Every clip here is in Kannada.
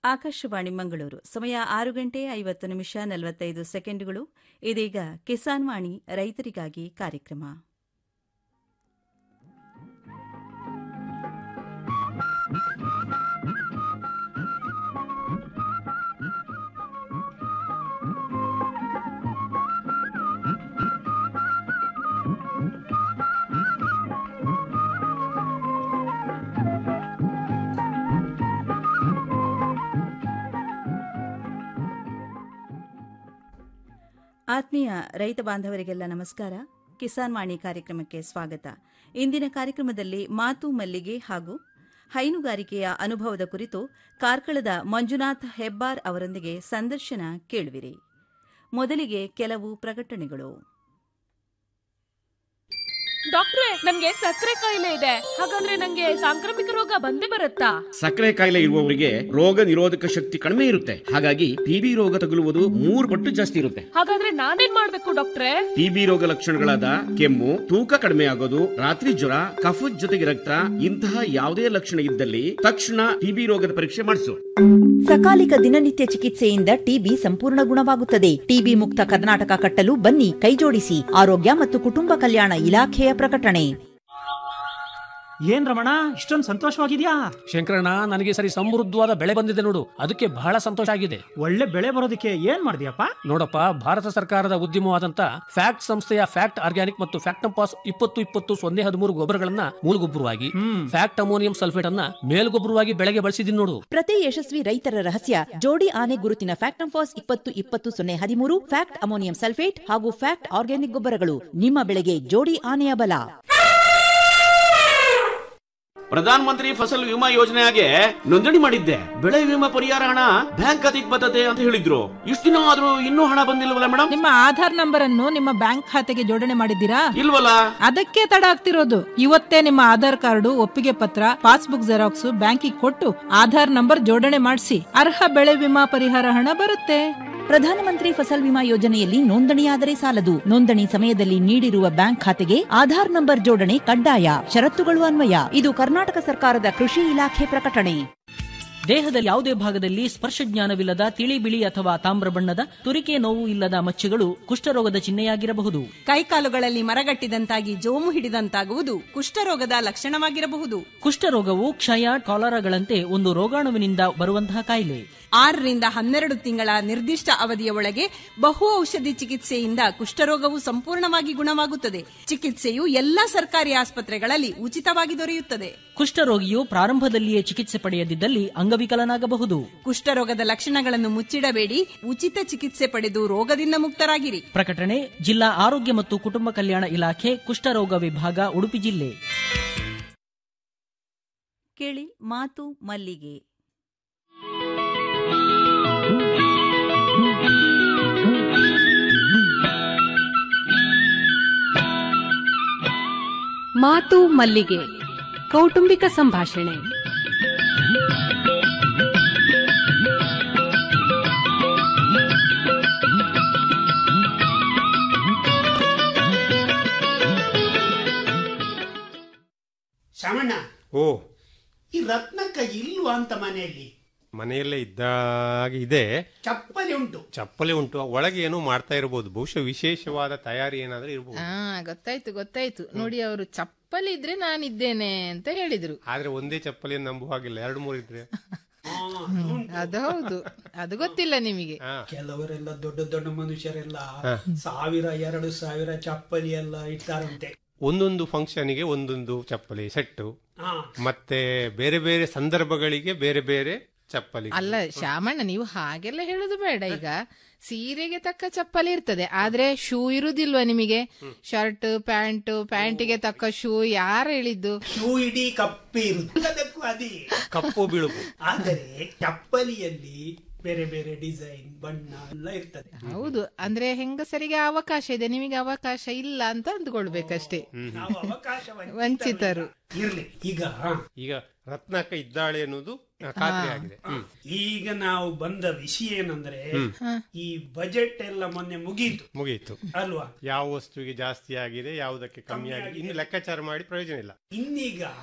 ಆಕಾಶವಾಣಿ ಮಂಗಳೂರು ಸಮಯ ಆರು ಗಂಟೆ ಐವತ್ತು ನಿಮಿಷ ನಲವತ್ತೈದು ಸೆಕೆಂಡುಗಳು ಇದೀಗ ಕಿಸಾನ್ ವಾಣಿ ರೈತರಿಗಾಗಿ ಕಾರ್ಯಕ್ರಮ ಆತ್ಮೀಯ ರೈತ ಬಾಂಧವರಿಗೆಲ್ಲ ನಮಸ್ಕಾರ ಕಿಸಾನ್ ವಾಣಿ ಕಾರ್ಯಕ್ರಮಕ್ಕೆ ಸ್ವಾಗತ ಇಂದಿನ ಕಾರ್ಯಕ್ರಮದಲ್ಲಿ ಮಾತು ಮಲ್ಲಿಗೆ ಹಾಗೂ ಹೈನುಗಾರಿಕೆಯ ಅನುಭವದ ಕುರಿತು ಕಾರ್ಕಳದ ಮಂಜುನಾಥ್ ಹೆಬ್ಬಾರ್ ಅವರೊಂದಿಗೆ ಸಂದರ್ಶನ ಕೇಳುವಿರಿ ಮೊದಲಿಗೆ ಕೆಲವು ಪ್ರಕಟಣೆಗಳು ಡಾಕ್ಟ್ರೆ ನನ್ಗೆ ಸಕ್ಕರೆ ಕಾಯಿಲೆ ಇದೆ ಹಾಗಂದ್ರೆ ನಂಗೆ ಸಾಂಕ್ರಾಮಿಕ ರೋಗ ಬಂದೇ ಬರುತ್ತಾ ಸಕ್ಕರೆ ಕಾಯಿಲೆ ಇರುವವರಿಗೆ ರೋಗ ನಿರೋಧಕ ಶಕ್ತಿ ಕಡಿಮೆ ಇರುತ್ತೆ ಹಾಗಾಗಿ ಟಿಬಿ ರೋಗ ತಗುಲುವುದು ಮೂರು ಪಟ್ಟು ಜಾಸ್ತಿ ಇರುತ್ತೆ ಹಾಗಾದ್ರೆ ನಾನೇನ್ ಮಾಡ್ಬೇಕು ಡಾಕ್ಟ್ರೆ ಟಿಬಿ ರೋಗ ಲಕ್ಷಣಗಳಾದ ಕೆಮ್ಮು ತೂಕ ಕಡಿಮೆ ಆಗೋದು ರಾತ್ರಿ ಜ್ವರ ಕಫದ ಜೊತೆಗೆ ರಕ್ತ ಇಂತಹ ಯಾವುದೇ ಲಕ್ಷಣ ಇದ್ದಲ್ಲಿ ತಕ್ಷಣ ಟಿಬಿ ರೋಗದ ಪರೀಕ್ಷೆ ಮಾಡಿಸು ಸಕಾಲಿಕ ದಿನನಿತ್ಯ ಚಿಕಿತ್ಸೆಯಿಂದ ಟಿಬಿ ಸಂಪೂರ್ಣ ಗುಣವಾಗುತ್ತದೆ ಟಿಬಿ ಮುಕ್ತ ಕರ್ನಾಟಕ ಕಟ್ಟಲು ಬನ್ನಿ ಕೈಜೋಡಿಸಿ ಆರೋಗ್ಯ ಮತ್ತು ಕುಟುಂಬ ಕಲ್ಯಾಣ ಇಲಾಖೆಯ ಪ್ರಕಟಣೆ ಏನ್ ರಮಣ ಇಷ್ಟೊಂದು ಸಂತೋಷವಾಗಿದ್ಯಾ ಶಂಕರಣ್ಣ ನನಗೆ ಸರಿ ಸಮೃದ್ಧವಾದ ಬೆಳೆ ಬಂದಿದೆ ನೋಡು ಅದಕ್ಕೆ ಬಹಳ ಸಂತೋಷ ಆಗಿದೆ ಒಳ್ಳೆ ಬೆಳೆ ಬರೋದಕ್ಕೆ ಏನ್ ಮಾಡಿದ್ಯಪ್ಪ ನೋಡಪ್ಪ ಭಾರತ ಸರ್ಕಾರದ ಉದ್ಯಮವಾದಂತ ಫ್ಯಾಕ್ಟ್ ಸಂಸ್ಥೆಯ ಫ್ಯಾಕ್ಟ್ ಆರ್ಗ್ಯಾನಿಕ್ ಮತ್ತು ಫ್ಯಾಕ್ಟಂಪಾಸ್ ಇಪ್ಪತ್ತು ಇಪ್ಪತ್ತು ಸೊನ್ನೆ ಹದಿಮೂರು ಗೊಬ್ಬರಗಳನ್ನ ಮೂಲಗೊಬ್ಬರವಾಗಿ ಹ್ಮ್ ಫ್ಯಾಕ್ಟ್ ಅಮೋನಿಯಂ ಸಲ್ಫೇಟ್ ಅನ್ನ ಮೇಲ್ಗೊಬ್ಬರವಾಗಿ ಬೆಳೆಗೆ ಬಳಸಿದೀನಿ ನೋಡು ಪ್ರತಿ ಯಶಸ್ವಿ ರೈತರ ರಹಸ್ಯ ಜೋಡಿ ಆನೆ ಗುರುತಿನ ಫ್ಯಾಕ್ಟಂಫಾಸ್ ಇಪ್ಪತ್ತು ಇಪ್ಪತ್ತು ಸೊನ್ನೆ ಹದಿಮೂರು ಫ್ಯಾಕ್ಟ್ ಅಮೋನಿಯಂ ಸಲ್ಫೇಟ್ ಹಾಗೂ ಫ್ಯಾಕ್ಟ್ ಆರ್ಗ್ಯಾನಿಕ್ ಗೊಬ್ಬರಗಳು ನಿಮ್ಮ ಬೆಳೆಗೆ ಜೋಡಿ ಆನೆಯ ಬಲ ಪ್ರಧಾನ ಮಂತ್ರಿ ಫಸಲ್ ವಿಮಾ ಯೋಜನೆಗೆ ನೋಂದಣಿ ಮಾಡಿದ್ದೆ ಬೆಳೆ ವಿಮಾ ಪರಿಹಾರ ಹಣ ಬ್ಯಾಂಕ್ ಖಾತೆಗೆ ಬರ್ತದೆ ಅಂತ ಹೇಳಿದ್ರು ಇಷ್ಟು ದಿನ ಆದ್ರೂ ಇನ್ನೂ ಹಣ ಬಂದಿಲ್ವಲ್ಲ ಮೇಡಮ್ ನಿಮ್ಮ ಆಧಾರ್ ನಂಬರ್ ಅನ್ನು ನಿಮ್ಮ ಬ್ಯಾಂಕ್ ಖಾತೆಗೆ ಜೋಡಣೆ ಮಾಡಿದ್ದೀರಾ ಇಲ್ವಲ್ಲ ಅದಕ್ಕೆ ತಡ ಆಗ್ತಿರೋದು ಇವತ್ತೇ ನಿಮ್ಮ ಆಧಾರ್ ಕಾರ್ಡು ಒಪ್ಪಿಗೆ ಪತ್ರ ಪಾಸ್ಬುಕ್ ಜೆರಾಕ್ಸ್ ಬ್ಯಾಂಕಿಗೆ ಕೊಟ್ಟು ಆಧಾರ್ ನಂಬರ್ ಜೋಡಣೆ ಮಾಡಿಸಿ ಅರ್ಹ ಬೆಳೆ ವಿಮಾ ಪರಿಹಾರ ಹಣ ಬರುತ್ತೆ ಪ್ರಧಾನಮಂತ್ರಿ ಫಸಲ್ ವಿಮಾ ಯೋಜನೆಯಲ್ಲಿ ನೋಂದಣಿಯಾದರೆ ಸಾಲದು ನೋಂದಣಿ ಸಮಯದಲ್ಲಿ ನೀಡಿರುವ ಬ್ಯಾಂಕ್ ಖಾತೆಗೆ ಆಧಾರ್ ನಂಬರ್ ಜೋಡಣೆ ಕಡ್ಡಾಯ ಷರತ್ತುಗಳು ಅನ್ವಯ ಇದು ಕರ್ನಾಟಕ ಸರ್ಕಾರದ ಕೃಷಿ ಇಲಾಖೆ ಪ್ರಕಟಣೆ ದೇಹದ ಯಾವುದೇ ಭಾಗದಲ್ಲಿ ಸ್ಪರ್ಶ ಜ್ಞಾನವಿಲ್ಲದ ತಿಳಿ ಬಿಳಿ ಅಥವಾ ತಾಮ್ರ ಬಣ್ಣದ ತುರಿಕೆ ನೋವು ಇಲ್ಲದ ಮಚ್ಚೆಗಳು ಕುಷ್ಠರೋಗದ ಚಿಹ್ನೆಯಾಗಿರಬಹುದು ಕೈಕಾಲುಗಳಲ್ಲಿ ಮರಗಟ್ಟಿದಂತಾಗಿ ಜೋಮು ಹಿಡಿದಂತಾಗುವುದು ಕುಷ್ಠರೋಗದ ಲಕ್ಷಣವಾಗಿರಬಹುದು ಕುಷ್ಠರೋಗವು ಕ್ಷಯ ಕಾಲರಾಗಳಂತೆ ಒಂದು ರೋಗಾಣುವಿನಿಂದ ಬರುವಂತಹ ಕಾಯಿಲೆ ಆರರಿಂದ ಹನ್ನೆರಡು ತಿಂಗಳ ನಿರ್ದಿಷ್ಟ ಅವಧಿಯ ಒಳಗೆ ಬಹು ಔಷಧಿ ಚಿಕಿತ್ಸೆಯಿಂದ ಕುಷ್ಠರೋಗವು ಸಂಪೂರ್ಣವಾಗಿ ಗುಣವಾಗುತ್ತದೆ ಚಿಕಿತ್ಸೆಯು ಎಲ್ಲಾ ಸರ್ಕಾರಿ ಆಸ್ಪತ್ರೆಗಳಲ್ಲಿ ಉಚಿತವಾಗಿ ದೊರೆಯುತ್ತದೆ ಕುಷ್ಠರೋಗಿಯು ಪ್ರಾರಂಭದಲ್ಲಿಯೇ ಚಿಕಿತ್ಸೆ ಪಡೆಯದಿದ್ದಲ್ಲಿ ಅಂಗವಿಕಲನಾಗಬಹುದು ಕುಷ್ಠರೋಗದ ಲಕ್ಷಣಗಳನ್ನು ಮುಚ್ಚಿಡಬೇಡಿ ಉಚಿತ ಚಿಕಿತ್ಸೆ ಪಡೆದು ರೋಗದಿಂದ ಮುಕ್ತರಾಗಿರಿ ಪ್ರಕಟಣೆ ಜಿಲ್ಲಾ ಆರೋಗ್ಯ ಮತ್ತು ಕುಟುಂಬ ಕಲ್ಯಾಣ ಇಲಾಖೆ ಕುಷ್ಠರೋಗ ವಿಭಾಗ ಉಡುಪಿ ಜಿಲ್ಲೆ ಕೇಳಿ ಮಾತು ಮಲ್ಲಿಗೆ ಮಾತು ಮಲ್ಲಿಗೆ ಕೌಟುಂಬಿಕ ಸಂಭಾಷಣೆ ಶ್ರವಣ ಓ ಈ ರತ್ನಕ್ಕ ಇಲ್ವಾ ಅಂತ ಮನೆಯಲ್ಲಿ ಮನೆಯಲ್ಲೇ ಇದ್ದಾಗ ಇದೆ ಚಪ್ಪಲಿ ಉಂಟು ಚಪ್ಪಲಿ ಉಂಟು ಒಳಗೆ ಏನೋ ಮಾಡ್ತಾ ಇರಬಹುದು ಬಹುಶಃ ವಿಶೇಷವಾದ ತಯಾರಿ ಏನಾದ್ರೂ ಇರಬಹುದು ಹಾ ಗೊತ್ತಾಯ್ತು ಗೊತ್ತಾಯ್ತು ನೋಡಿ ಅವರು ಚಪ್ಪಲಿ ಇದ್ರೆ ನಾನಿದ್ದೇನೆ ಅಂತ ಹೇಳಿದ್ರು ಆದ್ರೆ ಒಂದೇ ಚಪ್ಪಲಿಯನ್ನು ನಂಬುವ ಹಾಗಿಲ್ಲ ಎರಡು ಮೂರು ಇದ್ರೆ ಅದು ಹೌದು ಅದು ಗೊತ್ತಿಲ್ಲ ನಿಮಗೆ ಹಾ. ಕೆಲವರೆಲ್ಲ ದೊಡ್ಡ ದೊಡ್ಡ ಮನುಷ್ಯರೆಲ್ಲ ಸಾವಿರ ಎರಡು ಸಾವಿರ ಚಪ್ಪಲಿ ಎಲ್ಲ ಇಟ್ಟಾರಂತೆ ಒಂದೊಂದು ಫಂಕ್ಷನ್ಗೆ ಒಂದೊಂದು ಚಪ್ಪಲಿ ಸೆಟ್ಟು ಹಾ ಮತ್ತೆ ಬೇರೆ ಬೇರೆ ಸಂದರ್ಭಗಳಿಗೆ ಬೇರೆ ಬೇರೆ ಚಪ್ಪಲಿ ಅಲ್ಲ ಶಾಮಣ್ಣ ನೀವು ಹಾಗೆಲ್ಲ ಹೇಳುದು ಬೇಡ ಈಗ ಸೀರೆಗೆ ತಕ್ಕ ಚಪ್ಪಲಿ ಇರ್ತದೆ ಆದ್ರೆ ಶೂ ಇರುದಿಲ್ವಾ ನಿಮಗೆ ಶರ್ಟ್ ಪ್ಯಾಂಟ್ ಪ್ಯಾಂಟಿಗೆ ತಕ್ಕ ಶೂ ಯಾರು ಹೇಳಿದ್ದು ಶೂ ಇಡೀ ಕಪ್ಪಿ ಇರುತ್ತದಕ್ಕೂ ಅದೇ ಕಪ್ಪು ಬಿಳುಪು ಆದರೆ ಚಪ್ಪಲಿಯಲ್ಲಿ ಬೇರೆ ಬೇರೆ ಡಿಸೈನ್ ಬಣ್ಣ ಎಲ್ಲ ಇರ್ತದೆ ಹೌದು ಅಂದ್ರೆ ಹೆಂಗಸರಿಗೆ ಅವಕಾಶ ಇದೆ ನಿಮಗೆ ಅವಕಾಶ ಇಲ್ಲ ಅಂತ ಅಂದ್ಕೊಳ್ಬೇಕಷ್ಟೇ ನಾವು ಅವಕಾಶ ವಂಚಿತರು ಇರ್ಲಿ ಈಗ ಈಗ ರತ್ನಕ್ಕ ಇದ್ದಾಳೆ ಅನ್ನೋದು ಆ, ಖಾತ್ರಿ ಆಗಿದೆ ಹ್ಮ್. ಈಗ ನಾವು ಬಂದ ವಿಷಯ ಏನಂದ್ರೆ ಈ ಬಜೆಟ್ ಎಲ್ಲ ಮೊನ್ನೆ ಮುಗೀತು ಮುಗೀತು ಅಲ್ವಾ ಯಾವ ವಸ್ತುವಿಗೆ ಜಾಸ್ತಿ ಆಗಿದೆ ಯಾವುದಕ್ಕೆ ಕಮ್ಮಿ ಆಗಿದೆ ಇನ್ನು ಲೆಕ್ಕಾಚಾರ ಮಾಡಿ ಪ್ರಯೋಜನ ಇಲ್ಲ ಇನ್ನೀಗ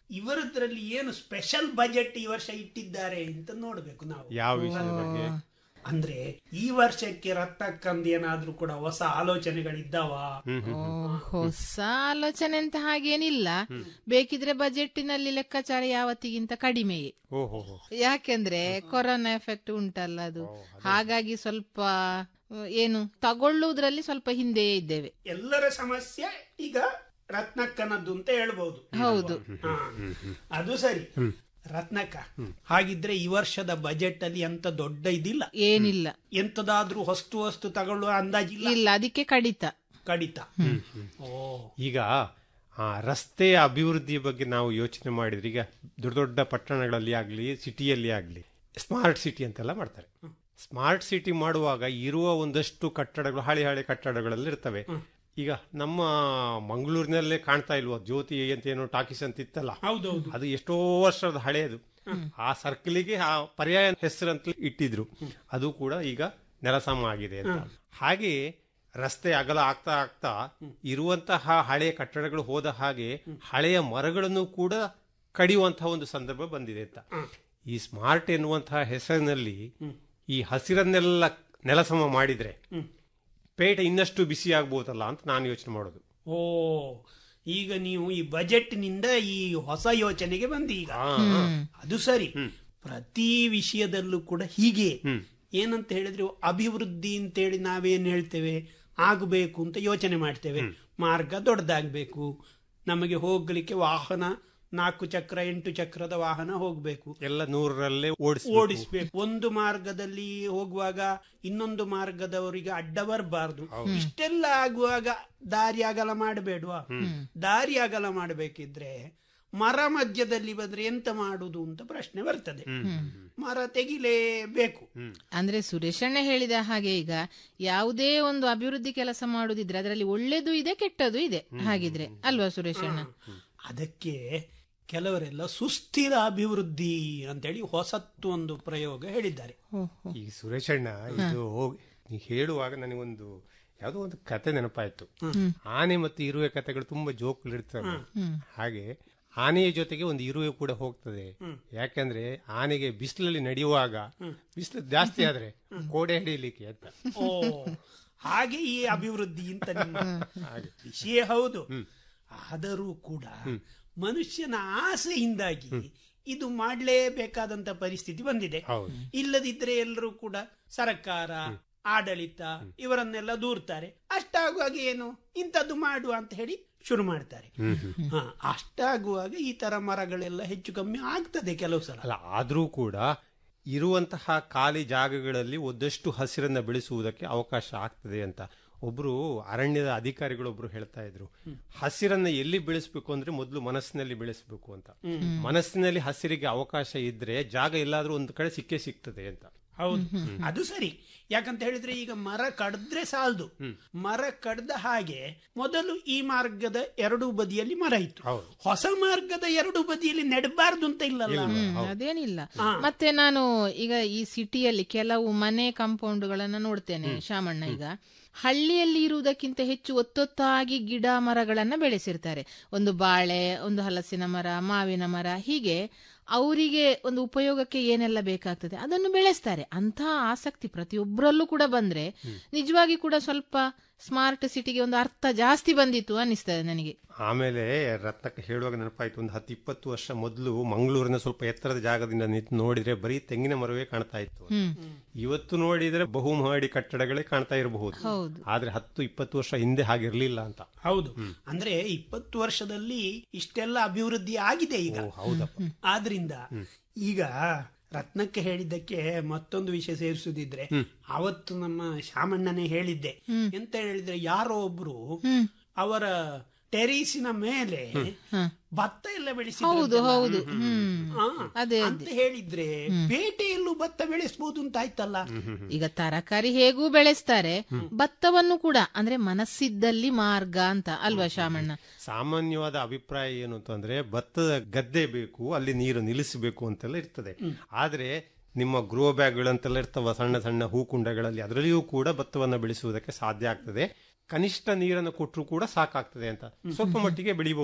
ಇವರದ್ರಲ್ಲಿ ಏನು ಸ್ಪೆಷಲ್ ಬಜೆಟ್ ಈ ವರ್ಷ ಇಟ್ಟಿದ್ದಾರೆ ಅಂತ ನೋಡ್ಬೇಕು ನಾವು ಯಾವ ವಿಷಯದ ಬಗ್ಗೆ ಅಂದ್ರೆ ಈ ವರ್ಷಕ್ಕೆ ರತ್ತಕ್ಕಂದು ಏನಾದ್ರೂ ಕೂಡ ಹೊಸ ಆಲೋಚನೆಗಳಿದ್ದಾವ ಓ, ಹೊಸ ಆಲೋಚನೆ ಅಂತ ಹಾಗೇನಿಲ್ಲ ಬೇಕಿದ್ರೆ ಬಜೆಟ್ಟಿನಲ್ಲಿ ಲೆಕ್ಕಾಚಾರ ಯಾವತ್ತಿಗಿಂತ ಕಡಿಮೆಯೇ ಓಹೋ ಯಾಕೆಂದ್ರೆ ಕೊರೋನಾ ಎಫೆಕ್ಟ್ ಉಂಟಲ್ಲ ಅದು ಹಾಗಾಗಿ ಸ್ವಲ್ಪ ಆ, ಏನು ತಗೊಳ್ಳುವುದ್ರಲ್ಲಿ ಸ್ವಲ್ಪ ಹಿಂದೆಯೇ ಇದ್ದೇವೆ ಎಲ್ಲರ ಸಮಸ್ಯೆ ಈಗ ರತ್ನಕ್ಕನದ್ದು ಅಂತ ಹೇಳ್ಬಹುದು ಹೌದು. ಹಾ. ಅದು ಸರಿ ರತ್ನಕ್ಕ ಹಾಗಿದ್ರೆ ಈ ವರ್ಷದ ಬಜೆಟ್ ಅಲ್ಲಿ ಎಂತ ದೊಡ್ಡ ಇದಿಲ್ಲ ಏನಿಲ್ಲ ಎಂತದಾದ್ರೂ ಹೊಸ್ತು ವಸ್ತು ತಗೊಳ್ಳುವ ಅಂದಾಜಿಲ್ಲ ಇಲ್ಲ ಅದಕ್ಕೆ ಕಡಿತ ಕಡಿತ ಓ ಈಗ ಆ ರಸ್ತೆಯ ಅಭಿವೃದ್ಧಿಯ ಬಗ್ಗೆ ನಾವು ಯೋಚನೆ ಮಾಡಿದ್ರೆ ಈಗ ದೊಡ್ಡ ದೊಡ್ಡ ಪಟ್ಟಣಗಳಲ್ಲಿ ಆಗಲಿ ಸಿಟಿಯಲ್ಲಿ ಆಗಲಿ ಸ್ಮಾರ್ಟ್ ಸಿಟಿ ಅಂತೆಲ್ಲ ಮಾಡ್ತಾರೆ ಸ್ಮಾರ್ಟ್ ಸಿಟಿ ಮಾಡುವಾಗ ಇರುವ ಒಂದಷ್ಟು ಕಟ್ಟಡಗಳು ಹಳೆ ಹಳೆ ಕಟ್ಟಡಗಳಲ್ಲಿ ಇರ್ತವೆ ಈಗ ನಮ್ಮ ಮಂಗಳೂರಿನಲ್ಲೇ ಕಾಣ್ತಾ ಇಲ್ವಾ ಜ್ಯೋತಿ ಅಂತ ಏನೋ ಟಾಕೀಸ್ ಅಂತ ಇತ್ತಲ್ಲ ಹೌದೌದು ಅದು ಎಷ್ಟೋ ವರ್ಷದ ಹಳೆಯದು ಆ ಸರ್ಕಲಿಗೆ ಆ ಪರ್ಯಾಯ ಹೆಸರಂತ ಇಟ್ಟಿದ್ರು ಅದು ಕೂಡ ಈಗ ನೆಲಸಮ ಆಗಿದೆ ಅಂತ ಹಾಗೆ ರಸ್ತೆ ಅಗಲ ಆಗ್ತಾ ಆಗ್ತಾ ಇರುವಂತಹ ಹಳೆಯ ಕಟ್ಟಡಗಳು ಹೋದ ಹಾಗೆ ಹಳೆಯ ಮರಗಳನ್ನು ಕೂಡ ಕಡಿಯುವಂತಹ ಒಂದು ಸಂದರ್ಭ ಬಂದಿದೆ ಅಂತ ಈ ಸ್ಮಾರ್ಟ್ ಎನ್ನುವಂತಹ ಹೆಸರಿನಲ್ಲಿ ಈ ಹಸಿರನ್ನೆಲ್ಲ ನೆಲಸಮ ಮಾಡಿದ್ರೆ ಪೇಟೆ ಇನ್ನಷ್ಟು ಬಿಸಿ ಆಗ್ಬೋದಲ್ಲ ಅಂತ ನಾನು ಯೋಚನೆ ಮಾಡೋದು ಓ ಈಗ ನೀವು ಈ ಬಜೆಟ್ ನಿಂದ ಈ ಹೊಸ ಯೋಚನೆಗೆ ಬಂದಿ ಈಗ ಅದು ಸರಿ ಪ್ರತಿ ವಿಷಯದಲ್ಲೂ ಕೂಡ ಹೀಗೆ ಏನಂತ ಹೇಳಿದ್ರೆ ಅಭಿವೃದ್ಧಿ ಅಂತೇಳಿ ನಾವೇನ್ ಹೇಳ್ತೇವೆ ಆಗಬೇಕು ಅಂತ ಯೋಚನೆ ಮಾಡ್ತೇವೆ ಮಾರ್ಗ ದೊಡ್ಡದಾಗಬೇಕು ನಮಗೆ ಹೋಗ್ಲಿಕ್ಕೆ ವಾಹನ ನಾಲ್ಕು ಚಕ್ರ ಎಂಟು ಚಕ್ರದ ವಾಹನ ಹೋಗ್ಬೇಕು ಎಲ್ಲ ನೂರರಲ್ಲೇ ಓಡಿಸಿ ಓಡಿಸ್ಬೇಕು ಒಂದು ಮಾರ್ಗದಲ್ಲಿ ಹೋಗುವಾಗ ಇನ್ನೊಂದು ಮಾರ್ಗದವರಿಗೆ ಅಡ್ಡ ಬರಬಾರ್ದು ಇಷ್ಟೆಲ್ಲ ಆಗುವಾಗ ದಾರಿ ಅಗಲ ಮಾಡಬೇಡ್ವಾ ದಾರಿ ಅಗಲ ಮಾಡಬೇಕಿದ್ರೆ ಮರ ಮಧ್ಯದಲ್ಲಿ ಬಂದ್ರೆ ಎಂತ ಮಾಡುದು ಅಂತ ಪ್ರಶ್ನೆ ಬರ್ತದೆ ಮರ ತೆಗಿಲೇಬೇಕು ಅಂದ್ರೆ ಸುರೇಶಣ್ಣ ಹೇಳಿದ ಹಾಗೆ ಈಗ ಯಾವುದೇ ಒಂದು ಅಭಿವೃದ್ಧಿ ಕೆಲಸ ಮಾಡುದಿದ್ರೆ ಅದರಲ್ಲಿ ಒಳ್ಳೇದು ಇದೆ ಕೆಟ್ಟದು ಇದೆ ಹಾಗಿದ್ರೆ ಅಲ್ವಾ ಸುರೇಶಣ್ಣ ಅದಕ್ಕೆ ಕೆಲವರೆಲ್ಲ ಸುಸ್ಥಿರ ಅಭಿವೃದ್ಧಿ ಅಂತೇಳಿ ಹೊಸತ್ತು ಒಂದು ಪ್ರಯೋಗ ಹೇಳಿದ್ದಾರೆ ಈ ಸುರೇಶಣ್ಣ ಇದು ಹೋಗಿ ನೀ ಹೇಳುವಾಗ ನನಗೊಂದು ಯಾವುದೋ ಒಂದು ಕತೆ ನೆನಪಾಯ್ತು ಆನೆ ಮತ್ತು ಇರುವೆ ಕತೆಗಳು ತುಂಬಾ ಜೋಕುಗಳು ಇರ್ತವೆ ಹಾಗೆ ಆನೆಯ ಜೊತೆಗೆ ಒಂದು ಇರುವೆ ಕೂಡ ಹೋಗ್ತದೆ ಯಾಕಂದ್ರೆ ಆನೆಗೆ ಬಿಸಿಲಲ್ಲಿ ನಡೆಯುವಾಗ ಬಿಸಿಲು ಜಾಸ್ತಿ ಆದ್ರೆ ಕೋಡೆ ಹಿಡಿಯಲಿಕ್ಕೆ ಅಂತ ಓ ಹಾಗೆ ಈ ಅಭಿವೃದ್ಧಿ ಅಂತ ನಿಮ್ಮ ವಿಷಯ ಹೌದು ಆದರೂ ಕೂಡ ಮನುಷ್ಯನ ಆಸೆಯಿಂದಾಗಿ ಇದು ಮಾಡಲೇಬೇಕಾದಂತ ಪರಿಸ್ಥಿತಿ ಬಂದಿದೆ ಇಲ್ಲದಿದ್ರೆ ಎಲ್ಲರೂ ಕೂಡ ಸರ್ಕಾರ ಆಡಳಿತ ಇವರನ್ನೆಲ್ಲ ದೂರ್ತಾರೆ ಅಷ್ಟಾಗುವಾಗ ಏನು ಇಂಥದ್ದು ಮಾಡುವ ಅಂತ ಹೇಳಿ ಶುರು ಮಾಡ್ತಾರೆ ಹ, ಅಷ್ಟಾಗುವಾಗ ಈ ತರ ಮರಗಳೆಲ್ಲ ಹೆಚ್ಚು ಕಮ್ಮಿ ಆಗ್ತದೆ ಕೆಲವು ಸಲ ಅಲ್ಲ ಆದ್ರೂ ಕೂಡ ಇರುವಂತಹ ಖಾಲಿ ಜಾಗಗಳಲ್ಲಿ ಒಂದಷ್ಟು ಹಸಿರನ್ನ ಬೆಳೆಸುವುದಕ್ಕೆ ಅವಕಾಶ ಆಗ್ತದೆ ಅಂತ ಒಬ್ರು ಅರಣ್ಯದ ಅಧಿಕಾರಿಗಳೊಬ್ರು ಹೇಳ್ತಾ ಇದ್ರು ಹಸಿರನ್ನ ಎಲ್ಲಿ ಬೆಳೆಸಬೇಕು ಅಂದ್ರೆ ಮೊದಲು ಮನಸ್ಸಿನಲ್ಲಿ ಬೆಳೆಸಬೇಕು ಅಂತ ಮನಸ್ಸಿನಲ್ಲಿ ಹಸಿರಿಗೆ ಅವಕಾಶ ಇದ್ರೆ ಜಾಗ ಎಲ್ಲಾದ್ರೂ ಒಂದು ಕಡೆ ಸಿಕ್ಕೇ ಸಿಗ್ತದೆ ಅಂತ ಹೌದು ಅದು ಸರಿ ಯಾಕಂತ ಹೇಳಿದ್ರೆ ಈಗ ಮರ ಕಡಿದ್ರೆ ಸಾಲದು ಮರ ಕಡ್ದ ಹಾಗೆ ಮೊದಲು ಈ ಮಾರ್ಗದ ಎರಡು ಬದಿಯಲ್ಲಿ ಮರ ಇತ್ತು ಹೊಸ ಮಾರ್ಗದ ಎರಡು ಬದಿಯಲ್ಲಿ ನೆಡಬಾರ್ದು ಅಂತ ಇಲ್ಲಲ್ಲ ಹ್ಮ್, ಅದೇನಿಲ್ಲ ಮತ್ತೆ ನಾನು ಈಗ ಈ ಸಿಟಿಯಲ್ಲಿ ಕೆಲವು ಮನೆ ಕಾಂಪೌಂಡ್ಗಳನ್ನ ನೋಡ್ತೇನೆ ಶಾಮಣ್ಣ ಈಗ ಹಳ್ಳಿಯಲ್ಲಿ ಇರುವುದಕ್ಕಿಂತ ಹೆಚ್ಚು ಒತ್ತೊತ್ತಾಗಿ ಗಿಡ ಮರಗಳನ್ನ ಬೆಳೆಸಿರ್ತಾರೆ ಒಂದು ಬಾಳೆ ಒಂದು ಹಲಸಿನ ಮರ ಮಾವಿನ ಮರ ಹೀಗೆ ಅವರಿಗೆ ಒಂದು ಉಪಯೋಗಕ್ಕೆ ಏನೆಲ್ಲ ಬೇಕಾಗ್ತದೆ ಅದನ್ನು ಬೆಳೆಸ್ತಾರೆ ಅಂತ ಆಸಕ್ತಿ ಪ್ರತಿಯೊಬ್ಬರಲ್ಲೂ ಕೂಡ ಬಂದ್ರೆ ನಿಜವಾಗಿ ಕೂಡ ಸ್ವಲ್ಪ ಸ್ಮಾರ್ಟ್ ಸಿಟಿಗೆ ಒಂದು ಅರ್ಥ ಜಾಸ್ತಿ ಬಂದಿತ್ತು ಅನಿಸ್ತದೆ ನನಗೆ ಆಮೇಲೆ ರತ್ನಕ್ಕೆ ಹೇಳುವಾಗ ನೆನಪಾಯ್ತು ಒಂದು ಹತ್ತು ಇಪ್ಪತ್ತು ವರ್ಷ ಮೊದಲು ಮಂಗಳೂರಿನ ಸ್ವಲ್ಪ ಎತ್ತರದ ಜಾಗದಿಂದ ನಿಂತು ನೋಡಿದ್ರೆ ಬರೀ ತೆಂಗಿನ ಮರವೇ ಕಾಣ್ತಾ ಇತ್ತು ಹ್ಮ್ ಇವತ್ತು ನೋಡಿದ್ರೆ ಬಹುಮಹಡಿ ಕಟ್ಟಡಗಳೇ ಕಾಣ್ತಾ ಇರಬಹುದು ಹೌದು. ಆದ್ರೆ ಹತ್ತು ಇಪ್ಪತ್ತು ವರ್ಷ ಹಿಂದೆ ಹಾಗಿರ್ಲಿಲ್ಲ ಅಂತ ಹೌದು ಅಂದ್ರೆ ಇಪ್ಪತ್ತು ವರ್ಷದಲ್ಲಿ ಇಷ್ಟೆಲ್ಲ ಅಭಿವೃದ್ಧಿ ಆಗಿದೆ ಈಗ ಹೌದಪ್ಪ ಆದ್ರಿಂದ ಈಗ ರತ್ನಕ್ಕೆ ಹೇಳಿದ್ದಕ್ಕೆ ಮತ್ತೊಂದು ವಿಷಯ ಸೇರಿಸುದಿದ್ರೆ ಅವತ್ತು ನಮ್ಮ ಶಾಮಣ್ಣನೇ ಹೇಳಿದ್ದೆ ಎಂತ ಹೇಳಿದ್ರೆ ಯಾರೋ ಒಬ್ರು ಅವರ ಟೆರೀಸಿನ ಮೇಲೆ ಭತ್ತ ಎಲ್ಲ ಬೆಳೆಸಿ ಹೌದು ಹೌದು ಹ್ಮ್ ಅದೇ ಅಂತ ಹೇಳಿದ್ರೆ ಪೇಟೆಯಲ್ಲೂ ಭತ್ತ ಬೆಳೆಸಬಹುದು ಅಂತ ಆಯ್ತಲ್ಲ ಈಗ ತರಕಾರಿ ಹೇಗೂ ಬೆಳೆಸ್ತಾರೆ ಭತ್ತವನ್ನು ಕೂಡ ಅಂದ್ರೆ ಮನಸ್ಸಿದ್ದಲ್ಲಿ ಮಾರ್ಗ ಅಂತ ಅಲ್ವಾ ಶಾಮಣ್ಣ ಸಾಮಾನ್ಯವಾದ ಅಭಿಪ್ರಾಯ ಏನು ಅಂತಂದ್ರೆ ಭತ್ತದ ಗದ್ದೆ ಬೇಕು ಅಲ್ಲಿ ನೀರು ನಿಲ್ಲಿಸಬೇಕು ಅಂತೆಲ್ಲ ಇರ್ತದೆ ಆದ್ರೆ ನಿಮ್ಮ ಗ್ರೋ ಬ್ಯಾಗ್ಗಳಂತೆಲ್ಲ ಇರ್ತವ ಸಣ್ಣ ಸಣ್ಣ ಹೂಕುಂಡಗಳಲ್ಲಿ ಅದರಲ್ಲಿಯೂ ಕೂಡ ಭತ್ತವನ್ನ ಬೆಳೆಸುವುದಕ್ಕೆ ಸಾಧ್ಯ ಆಗ್ತದೆ ಕನಿಷ್ಠ ನೀರನ್ನು ಕೊಟ್ಟರು ಕೂಡ ಸಾಕಾಗ್ತದೆ ಅಂತ ಸ್ವಲ್ಪ ಮಟ್ಟಿಗೆ ಬೆಳಿಬಹುದು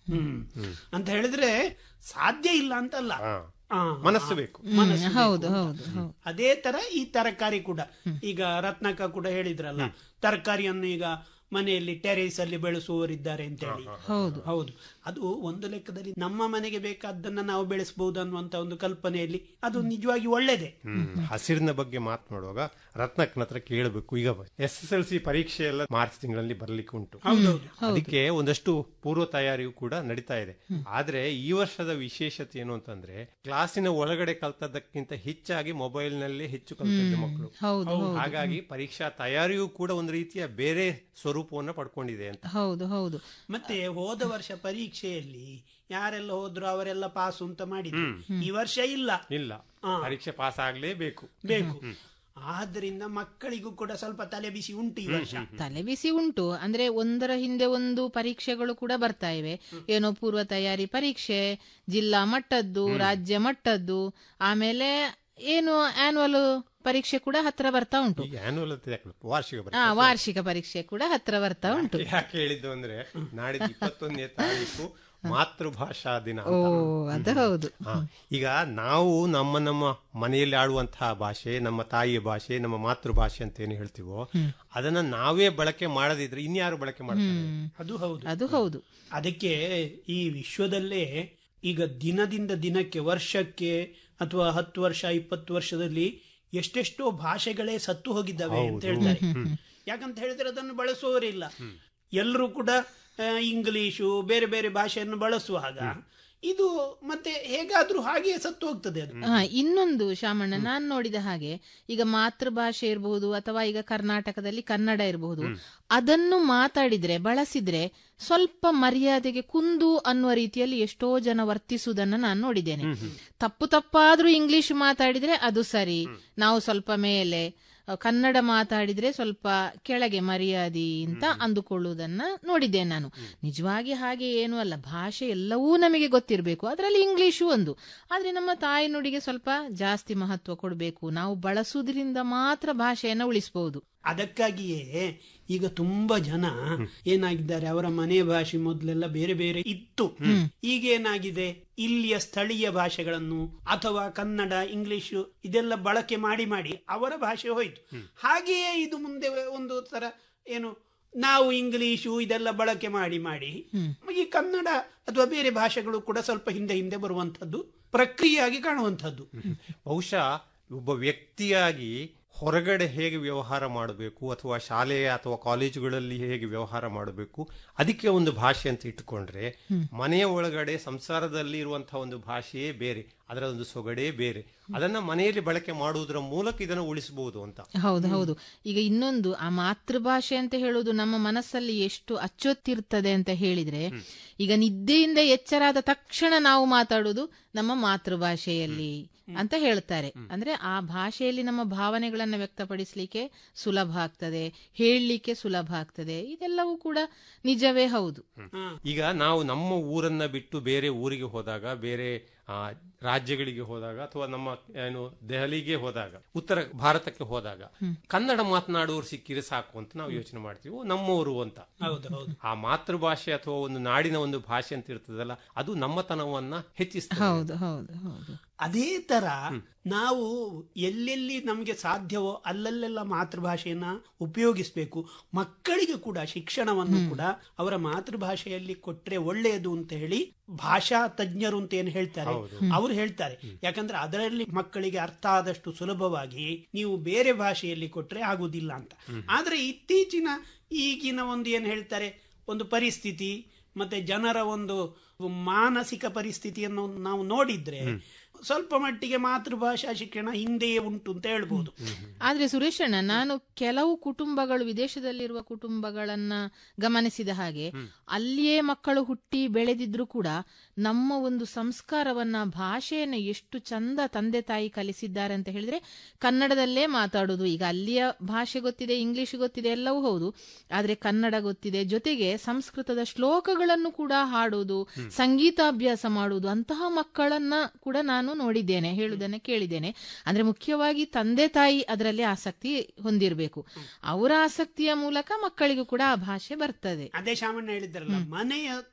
ಹ್ಮ್ ಅಂತ ಹೇಳಿದ್ರೆ ಸಾಧ್ಯ ಇಲ್ಲ ಅಂತಲ್ಲ ಆ, ಮನಸ್ಸು ಬೇಕು. ಮನಸ್ಸು ಬೇಕು ಹೌದು, ಅಂತ. ಹೌದು, ಹೌದು. ಅದೇ ತರ ಈ ತರಕಾರಿ ಕೂಡ ಈಗ ರತ್ನಕ ಕೂಡ ಹೇಳಿದ್ರಲ್ಲ ತರಕಾರಿಯನ್ನು ಈಗ ಮನೆಯಲ್ಲಿ ಟೆರೇಸ್ ಅಲ್ಲಿ ಬೆಳೆಸುವವರಿದ್ದಾರೆ ಅಂತ ಹೇಳಿ ಹೌದು. ಹೌದು ಅದು ಒಂದು ಲೆಕ್ಕದಲ್ಲಿ ನಮ್ಮ ಮನೆಗೆ ಬೇಕಾದ್ದನ್ನ ನಾವು ಬೆಳೆಸಬಹುದು ಅನ್ನುವಂತ ಒಂದು ಕಲ್ಪನೆಯಲ್ಲಿ ಅದು ನಿಜವಾಗಿ ಒಳ್ಳೇದೇ ಹ್ಮ್. ಹಸಿರಿನ ಬಗ್ಗೆ ಮಾತನಾಡುವಾಗ ರತ್ನಕ್ಕನ ಹತ್ರ ಕೇಳಬೇಕು ಈಗ ಎಸ್ ಎಸ್ ಎಲ್ ಸಿ ಪರೀಕ್ಷೆ ಎಲ್ಲ ಮಾರ್ಚ್ ತಿಂಗಳಲ್ಲಿ ಬರ್ಲಿಕ್ಕೆ ಉಂಟು ಹೌದೌದು. ಅದಕ್ಕೆ ಒಂದಷ್ಟು ಪೂರ್ವ ತಯಾರಿಯು ಕೂಡ ನಡೀತಾ ಇದೆ ಆದ್ರೆ ಈ ವರ್ಷದ ವಿಶೇಷತೆ ಏನು ಅಂತಂದ್ರೆ ಕ್ಲಾಸಿನ ಒಳಗಡೆ ಕಲ್ತದ್ದಕ್ಕಿಂತ ಹೆಚ್ಚಾಗಿ ಮೊಬೈಲ್ ನಲ್ಲಿ ಹೆಚ್ಚು ಕಲ್ತಿದ್ದೆ ಮಕ್ಕಳು ಹೌದು, ಹೌದು. ಹಾಗಾಗಿ ಪರೀಕ್ಷಾ ತಯಾರಿಯೂ ಕೂಡ ಒಂದು ರೀತಿಯ ಬೇರೆ ಸ್ವರೂಪವನ್ನ ಪಡ್ಕೊಂಡಿದೆ ಅಂತ ಹೌದು ಹೌದು ಮತ್ತೆ ಹೋದ ವರ್ಷ ಪರೀಕ್ಷೆಯಲ್ಲಿ ಯಾರೆಲ್ಲ ಹೋದ್ರು ಅವರೆಲ್ಲ ಪಾಸು ಅಂತ ಮಾಡಿದ್ರು ಈ ವರ್ಷ ಇಲ್ಲ ಇಲ್ಲ ಆ. ಪರೀಕ್ಷೆ ಪಾಸ್ ಆಗ್ಲೇಬೇಕು ಬೇಕು ಆದ್ರಿಂದ ಮಕ್ಕಳಿಗೂ ಕೂಡ ಸ್ವಲ್ಪ ತಲೆ ಬಿಸಿ ಉಂಟು ಈ ವರ್ಷ ತಲೆ ಬಿಸಿ ಉಂಟು ಅಂದ್ರೆ ಒಂದರ ಹಿಂದೆ ಒಂದು ಪರೀಕ್ಷೆಗಳು ಕೂಡ ಬರ್ತಾ ಇವೆ ಏನೋ ಪೂರ್ವ ತಯಾರಿ ಪರೀಕ್ಷೆ ಜಿಲ್ಲಾ ಮಟ್ಟದ್ದು ರಾಜ್ಯ ಮಟ್ಟದ್ದು ಆಮೇಲೆ ಏನು ಆನ್ಯುವಲ್ ಪರೀಕ್ಷೆ ಕೂಡ ಹತ್ರ ಬರ್ತಾ ಉಂಟು ಈಗ ಆನ್ಯುವಲ್ ಅಂತ ಯಾಕೆ? ವಾರ್ಷಿಕ ಆ ಪರೀಕ್ಷೆ ವಾರ್ಷಿಕ ಪರೀಕ್ಷೆ ಕೂಡ ಹತ್ರ ಬರ್ತಾ ಉಂಟು ಯಾಕೆ ಹೇಳಿದ್ದು ಅಂದ್ರೆ ನಾಡಿದ್ದು ಇಪ್ಪತ್ತೊಂದನೇ ತಾರೀಕು ಮಾತೃಭಾಷಾ ದಿನ ಓ ಅಂತ. ಅದು ಹೌದು ಹಾ. ಈಗ ನಾವು ನಮ್ಮ ನಮ್ಮ ಮನೆಯಲ್ಲಿ ಆಡುವಂತಹ ಭಾಷೆ ನಮ್ಮ ತಾಯಿಯ ಭಾಷೆ ನಮ್ಮ ಮಾತೃಭಾಷೆ ಅಂತ ಏನು ಹೇಳ್ತೀವೋ ಅದನ್ನ ನಾವೇ ಬಳಕೆ ಮಾಡದಿದ್ರೆ ಇನ್ಯಾರು ಬಳಕೆ ಮಾಡ್ತಾರೆ ಅದು ಹೌದು ಅದು ಹೌದು ಅದಕ್ಕೆ ಈ ವಿಶ್ವದಲ್ಲೇ ಈಗ ದಿನದಿಂದ ದಿನಕ್ಕೆ ವರ್ಷಕ್ಕೆ ಅಥವಾ ಹತ್ತು ವರ್ಷ ಇಪ್ಪತ್ತು ವರ್ಷದಲ್ಲಿ ಎಷ್ಟೆಷ್ಟೋ ಭಾಷೆಗಳೇ ಸತ್ತು ಹೋಗಿದ್ದಾವೆ ಅಂತ ಹೇಳ್ತಾರೆ ಯಾಕಂತ ಹೇಳಿದ್ರೆ ಅದನ್ನು ಬಳಸುವವರಿಲ್ಲ ಎಲ್ಲರೂ ಕೂಡ ಆ, ಇಂಗ್ಲಿಷು ಬೇರೆ ಬೇರೆ ಭಾಷೆಯನ್ನು ಬಳಸುವಾಗ ಇದು ಮತ್ತೆ ಹೇಗಾದ್ರೂ ಹಾಗೆ ಸತ್ತು ಹೋಗ್ತದೆ ಅದು ಹಾ ಇನ್ನೊಂದು ಶಾಮಣ್ಣ ನಾನ್ ನೋಡಿದ ಹಾಗೆ ಈಗ ಮಾತೃಭಾಷೆ ಇರಬಹುದು ಅಥವಾ ಈಗ ಕರ್ನಾಟಕದಲ್ಲಿ ಕನ್ನಡ ಇರಬಹುದು ಅದನ್ನು ಮಾತಾಡಿದ್ರೆ ಬಳಸಿದ್ರೆ ಸ್ವಲ್ಪ ಮರ್ಯಾದೆಗೆ ಕುಂದು ಅನ್ನುವ ರೀತಿಯಲ್ಲಿ ಎಷ್ಟೋ ಜನ ವರ್ತಿಸುವುದನ್ನ ನಾನು ನೋಡಿದ್ದೇನೆ ತಪ್ಪು ತಪ್ಪಾದ್ರೂ ಇಂಗ್ಲಿಷ್ ಮಾತಾಡಿದ್ರೆ ಅದು ಸರಿ ನಾವು ಸ್ವಲ್ಪ ಮೇಲೆ ಅ, ಕನ್ನಡ ಮಾತಾಡಿದ್ರೆ ಸ್ವಲ್ಪ ಕೆಳಗೆ ಮರ್ಯಾದೆ ಅಂತ ಅಂದುಕೊಳ್ಳುವುದನ್ನ ನೋಡಿದ್ದೇನೆ ನಾನು ನಿಜವಾಗಿ ಹಾಗೆ ಏನೂ ಅಲ್ಲ ಭಾಷೆ ಎಲ್ಲವೂ ನಮಗೆ ಗೊತ್ತಿರಬೇಕು ಅದರಲ್ಲಿ ಇಂಗ್ಲಿಷು ಒಂದು ಆದ್ರೆ ನಮ್ಮ ತಾಯಿ ನುಡಿಗೆ ಸ್ವಲ್ಪ ಜಾಸ್ತಿ ಮಹತ್ವ ಕೊಡಬೇಕು ನಾವು ಬಳಸುವುದರಿಂದ ಮಾತ್ರ ಭಾಷೆಯನ್ನ ಉಳಿಸಬಹುದು ಅದಕ್ಕಾಗಿಯೇ ಈಗ ತುಂಬಾ ಜನ ಏನಾಗಿದ್ದಾರೆ ಅವರ ಮನೆ ಭಾಷೆ ಮೊದಲೆಲ್ಲ ಬೇರೆ ಬೇರೆ ಇತ್ತು ಈಗ ಏನಾಗಿದೆ ಇಲ್ಲಿಯ ಸ್ಥಳೀಯ ಭಾಷೆಗಳನ್ನು ಅಥವಾ ಕನ್ನಡ ಇಂಗ್ಲಿಷು ಇದೆಲ್ಲ ಬಳಕೆ ಮಾಡಿ ಮಾಡಿ ಅವರ ಭಾಷೆ ಹೋಯ್ತು ಹಾಗೆಯೇ ಇದು ಮುಂದೆ ಒಂದು ತರ ಏನು ನಾವು ಇಂಗ್ಲಿಷು ಇದೆಲ್ಲ ಬಳಕೆ ಮಾಡಿ ಮಾಡಿ ಈ ಕನ್ನಡ ಅಥವಾ ಬೇರೆ ಭಾಷೆಗಳು ಕೂಡ ಸ್ವಲ್ಪ ಹಿಂದೆ ಹಿಂದೆ ಬರುವಂತದ್ದು ಪ್ರಕ್ರಿಯೆಯಾಗಿ ಕಾಣುವಂತದ್ದು ಬಹುಶಃ ಒಬ್ಬ ವ್ಯಕ್ತಿಯಾಗಿ ಹೊರಗಡೆ ಹೇಗೆ ವ್ಯವಹಾರ ಮಾಡಬೇಕು ಅಥವಾ ಶಾಲೆಯ ಅಥವಾ ಕಾಲೇಜುಗಳಲ್ಲಿ ಹೇಗೆ ವ್ಯವಹಾರ ಮಾಡಬೇಕು ಅದಕ್ಕೆ ಒಂದು ಭಾಷೆ ಅಂತ ಇಟ್ಟುಕೊಂಡ್ರೆ ಮನೆಯ ಒಳಗಡೆ ಸಂಸಾರದಲ್ಲಿ ಇರುವಂತಹ ಒಂದು ಭಾಷೆಯೇ ಬೇರೆ ಅದರ ಒಂದು ಸೊಗಡೇ ಬೇರೆ ಅದನ್ನ ಮನೆಯಲ್ಲಿ ಬಳಕೆ ಮಾಡುವುದರ ಮೂಲಕ ಇದನ್ನು ಉಳಿಸಬಹುದು ಅಂತ ಹೌದು ಹೌದು ಈಗ ಇನ್ನೊಂದು ಆ ಮಾತೃಭಾಷೆ ಅಂತ ಹೇಳುವುದು ನಮ್ಮ ಮನಸ್ಸಲ್ಲಿ ಎಷ್ಟು ಅಚ್ಚೊತ್ತಿರ್ತದೆ ಅಂತ ಹೇಳಿದ್ರೆ ಈಗ ನಿದ್ದೆಯಿಂದ ಎಚ್ಚರಾದ ತಕ್ಷಣ ನಾವು ಮಾತಾಡುವುದು ನಮ್ಮ ಮಾತೃಭಾಷೆಯಲ್ಲಿ ಅಂತ ಹೇಳ್ತಾರೆ ಅಂದ್ರೆ ಆ ಭಾಷೆಯಲ್ಲಿ ನಮ್ಮ ಭಾವನೆಗಳನ್ನ ವ್ಯಕ್ತಪಡಿಸಲಿಕ್ಕೆ ಸುಲಭ ಆಗ್ತದೆ ಹೇಳಲಿಕ್ಕೆ ಸುಲಭ ಆಗ್ತದೆ ಇದೆಲ್ಲವೂ ಕೂಡ ನಿಜವೇ ಹೌದು ಈಗ ನಾವು ನಮ್ಮ ಊರನ್ನ ಬಿಟ್ಟು ಬೇರೆ ಊರಿಗೆ ಹೋದಾಗ ಬೇರೆ ಆ, ರಾಜ್ಯಗಳಿಗೆ ಹೋದಾಗ ಅಥವಾ ನಮ್ಮ ಏನು ದೆಹಲಿಗೆ ಹೋದಾಗ ಉತ್ತರ ಭಾರತಕ್ಕೆ ಹೋದಾಗ ಕನ್ನಡ ಮಾತನಾಡುವವರು ಸಿಕ್ಕಿದ್ರೆ ಸಾಕು ಅಂತ ನಾವು ಯೋಚನೆ ಮಾಡ್ತೀವಿ ಓ, ನಮ್ಮವರು ಅಂತ ಹೌದು ಹೌದು ಆ ಮಾತೃಭಾಷೆ ಅಥವಾ ಒಂದು ನಾಡಿನ ಒಂದು ಭಾಷೆ ಅಂತ ಇರ್ತದಲ್ಲ ಅದು ನಮ್ಮತನವನ್ನ ಹೆಚ್ಚಿಸ್ತದೆ ಹೌದು ಹೌದು ಹೌದು ಅದೇ ತರ ನಾವು ಎಲ್ಲೆಲ್ಲಿ ನಮಗೆ ಸಾಧ್ಯವೋ ಅಲ್ಲಲ್ಲೆಲ್ಲ ಮಾತೃಭಾಷೆಯನ್ನ ಉಪಯೋಗಿಸಬೇಕು ಮಕ್ಕಳಿಗೆ ಕೂಡ ಶಿಕ್ಷಣವನ್ನು ಕೂಡ ಅವರ ಮಾತೃಭಾಷೆಯಲ್ಲಿ ಕೊಟ್ರೆ ಒಳ್ಳೆಯದು ಅಂತ ಹೇಳಿ ಭಾಷಾ ತಜ್ಞರು ಅಂತ ಏನು ಹೇಳ್ತಾರೆ ಅವರು ಹೇಳ್ತಾರೆ ಯಾಕಂದ್ರೆ ಅದರಲ್ಲಿ ಮಕ್ಕಳಿಗೆ ಅರ್ಥ ಆದಷ್ಟು ಸುಲಭವಾಗಿ ನೀವು ಬೇರೆ ಭಾಷೆಯಲ್ಲಿ ಕೊಟ್ರೆ ಆಗುದಿಲ್ಲ ಅಂತ ಆದ್ರೆ ಇತ್ತೀಚಿನ ಈಗಿನ ಒಂದು ಏನು ಹೇಳ್ತಾರೆ ಒಂದು ಪರಿಸ್ಥಿತಿ ಮತ್ತೆ ಜನರ ಒಂದು ಮಾನಸಿಕ ಪರಿಸ್ಥಿತಿಯನ್ನು ನಾವು ನೋಡಿದ್ರೆ ಸ್ವಲ್ಪ ಮಟ್ಟಿಗೆ ಮಾತೃಭಾಷಾ ಶಿಕ್ಷಣ ಹಿಂದೆಯೇ ಉಂಟು ಅಂತ ಹೇಳ್ಬೋದು ಆದ್ರೆ ಸುರೇಶಣ್ಣ ನಾನು ಕೆಲವು ಕುಟುಂಬಗಳು ವಿದೇಶದಲ್ಲಿರುವ ಕುಟುಂಬಗಳನ್ನ ಗಮನಿಸಿದ ಹಾಗೆ ಅಲ್ಲಿಯೇ ಮಕ್ಕಳು ಹುಟ್ಟಿ ಬೆಳೆದಿದ್ರು ಕೂಡ ನಮ್ಮ ಒಂದು ಸಂಸ್ಕಾರವನ್ನ ಭಾಷೆಯನ್ನ ಎಷ್ಟು ಚಂದ ತಂದೆ ತಾಯಿ ಕಲಿಸಿದ್ದಾರೆ ಅಂತ ಹೇಳಿದ್ರೆ ಕನ್ನಡದಲ್ಲೇ ಮಾತಾಡುದು ಈಗ ಅಲ್ಲಿಯ ಭಾಷೆ ಗೊತ್ತಿದೆ ಇಂಗ್ಲಿಷ್ ಗೊತ್ತಿದೆ ಎಲ್ಲವೂ ಹೌದು ಆದ್ರೆ ಕನ್ನಡ ಗೊತ್ತಿದೆ ಜೊತೆಗೆ ಸಂಸ್ಕೃತದ ಶ್ಲೋಕಗಳನ್ನು ಕೂಡ ಹಾಡುವುದು ಸಂಗೀತಾಭ್ಯಾಸ ಮಾಡುವುದು ಅಂತಹ ಮಕ್ಕಳನ್ನ ಕೂಡ ನಾನು ನೋಡಿದ್ದೇನೆ ಹೇಳುವುದನ್ನ ಕೇಳಿದ್ದೇನೆ ಅಂದ್ರೆ ಮುಖ್ಯವಾಗಿ ತಂದೆ ತಾಯಿ ಅದರಲ್ಲಿ ಆಸಕ್ತಿ ಹೊಂದಿರಬೇಕು ಅವರ ಆಸಕ್ತಿಯ ಮೂಲಕ ಮಕ್ಕಳಿಗೂ ಕೂಡ ಆ ಭಾಷೆ ಬರ್ತದೆ ಅದೇ ಶಾಮಣ್ಣ ಹೇಳಿದ್ರಲ್ಲ ಮನೆಯ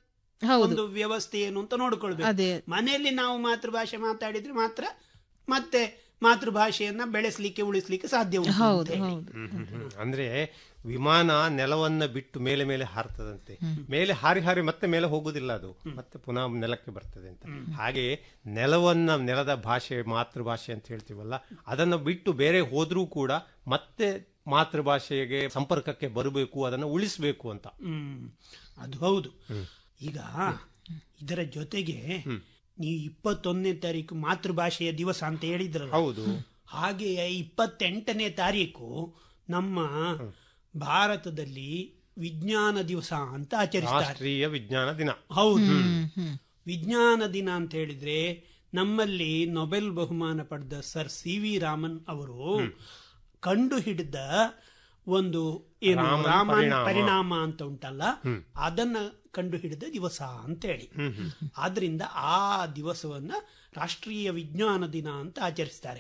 ಹೌದು. ಒಂದು ವ್ಯವಸ್ಥೆ ಏನು ಅಂತ ನೋಡ್ಕೊಳ್ಬೇಕು ಅದೇ. ಮನೆಯಲ್ಲಿ ನಾವು ಮಾತೃಭಾಷೆ ಮಾತಾಡಿದ್ರೆ ಮಾತ್ರ ಮತ್ತೆ ಮಾತೃಭಾಷೆಯನ್ನ ಬೆಳೆಸಲಿಕ್ಕೆ ಉಳಿಸ್ಲಿಕ್ಕೆ ಸಾಧ್ಯ ಉಂಟು ಅಂತ ಹೇಳಿ. ಹ್ಮ್, ಹ್ಮ್, ಹ್ಮ್. ಅಂದ್ರೆ ವಿಮಾನ ನೆಲವನ್ನ ಬಿಟ್ಟು ಮೇಲೆ ಮೇಲೆ ಹಾರ್ತದಂತೆ ಮೇಲೆ ಹಾರಿ ಹಾರಿ ಮತ್ತೆ ಮೇಲೆ ಹೋಗುದಿಲ್ಲ ಅದು ಮತ್ತೆ ಪುನಃ ನೆಲಕ್ಕೆ ಬರ್ತದೆ ಅಂತ ಹಾಗೆ ನೆಲವನ್ನ ನೆಲದ ಭಾಷೆ ಮಾತೃಭಾಷೆ ಅಂತ ಹೇಳ್ತೀವಲ್ಲ ಅದನ್ನು ಬಿಟ್ಟು ಬೇರೆ ಹೋದ್ರೂ ಕೂಡ ಮತ್ತೆ ಮಾತೃಭಾಷೆಗೆ ಸಂಪರ್ಕಕ್ಕೆ ಬರಬೇಕು ಅದನ್ನು ಉಳಿಸಬೇಕು ಅಂತ ಹ್ಮ್ ಅದು ಹೌದು ಈಗ ಇದರ ಜೊತೆಗೆ ನೀವು ಇಪ್ಪತ್ತೊಂದನೇ ತಾರೀಕು ಮಾತೃಭಾಷೆಯ ದಿವಸ ಅಂತ ಹೇಳಿದ್ರಲ್ಲ ಹೌದು ಹಾಗೆಯೇ ಇಪ್ಪತ್ತೆಂಟನೇ ತಾರೀಕು ನಮ್ಮ ಭಾರತದಲ್ಲಿ ವಿಜ್ಞಾನ ದಿವಸ ಅಂತ ಆಚರಿಸ್ತಾರೆ ರಾಷ್ಟ್ರೀಯ ವಿಜ್ಞಾನ ದಿನ ಹೌದು ವಿಜ್ಞಾನ ದಿನ ಅಂತ ಹೇಳಿದ್ರೆ ನಮ್ಮಲ್ಲಿ ನೊಬೆಲ್ ಬಹುಮಾನ ಪಡೆದ ಸರ್ ಸಿ ವಿ ರಾಮನ್ ಅವರು ಕಂಡು ಹಿಡಿದ ಒಂದು ಏನು ರಾಮನ್ ರಾಮನ್ ಪರಿಣಾಮ. ಪರಿಣಾಮ ಅಂತ ಉಂಟಲ್ಲ ಅದನ್ನ ಕಂಡು ಹಿಡಿದ ದಿವಸ ಅಂತೇಳಿ ಆದ್ರಿಂದ ಆ ದಿವಸವನ್ನ ರಾಷ್ಟ್ರೀಯ ವಿಜ್ಞಾನ ದಿನ ಅಂತ ಆಚರಿಸ್ತಾರೆ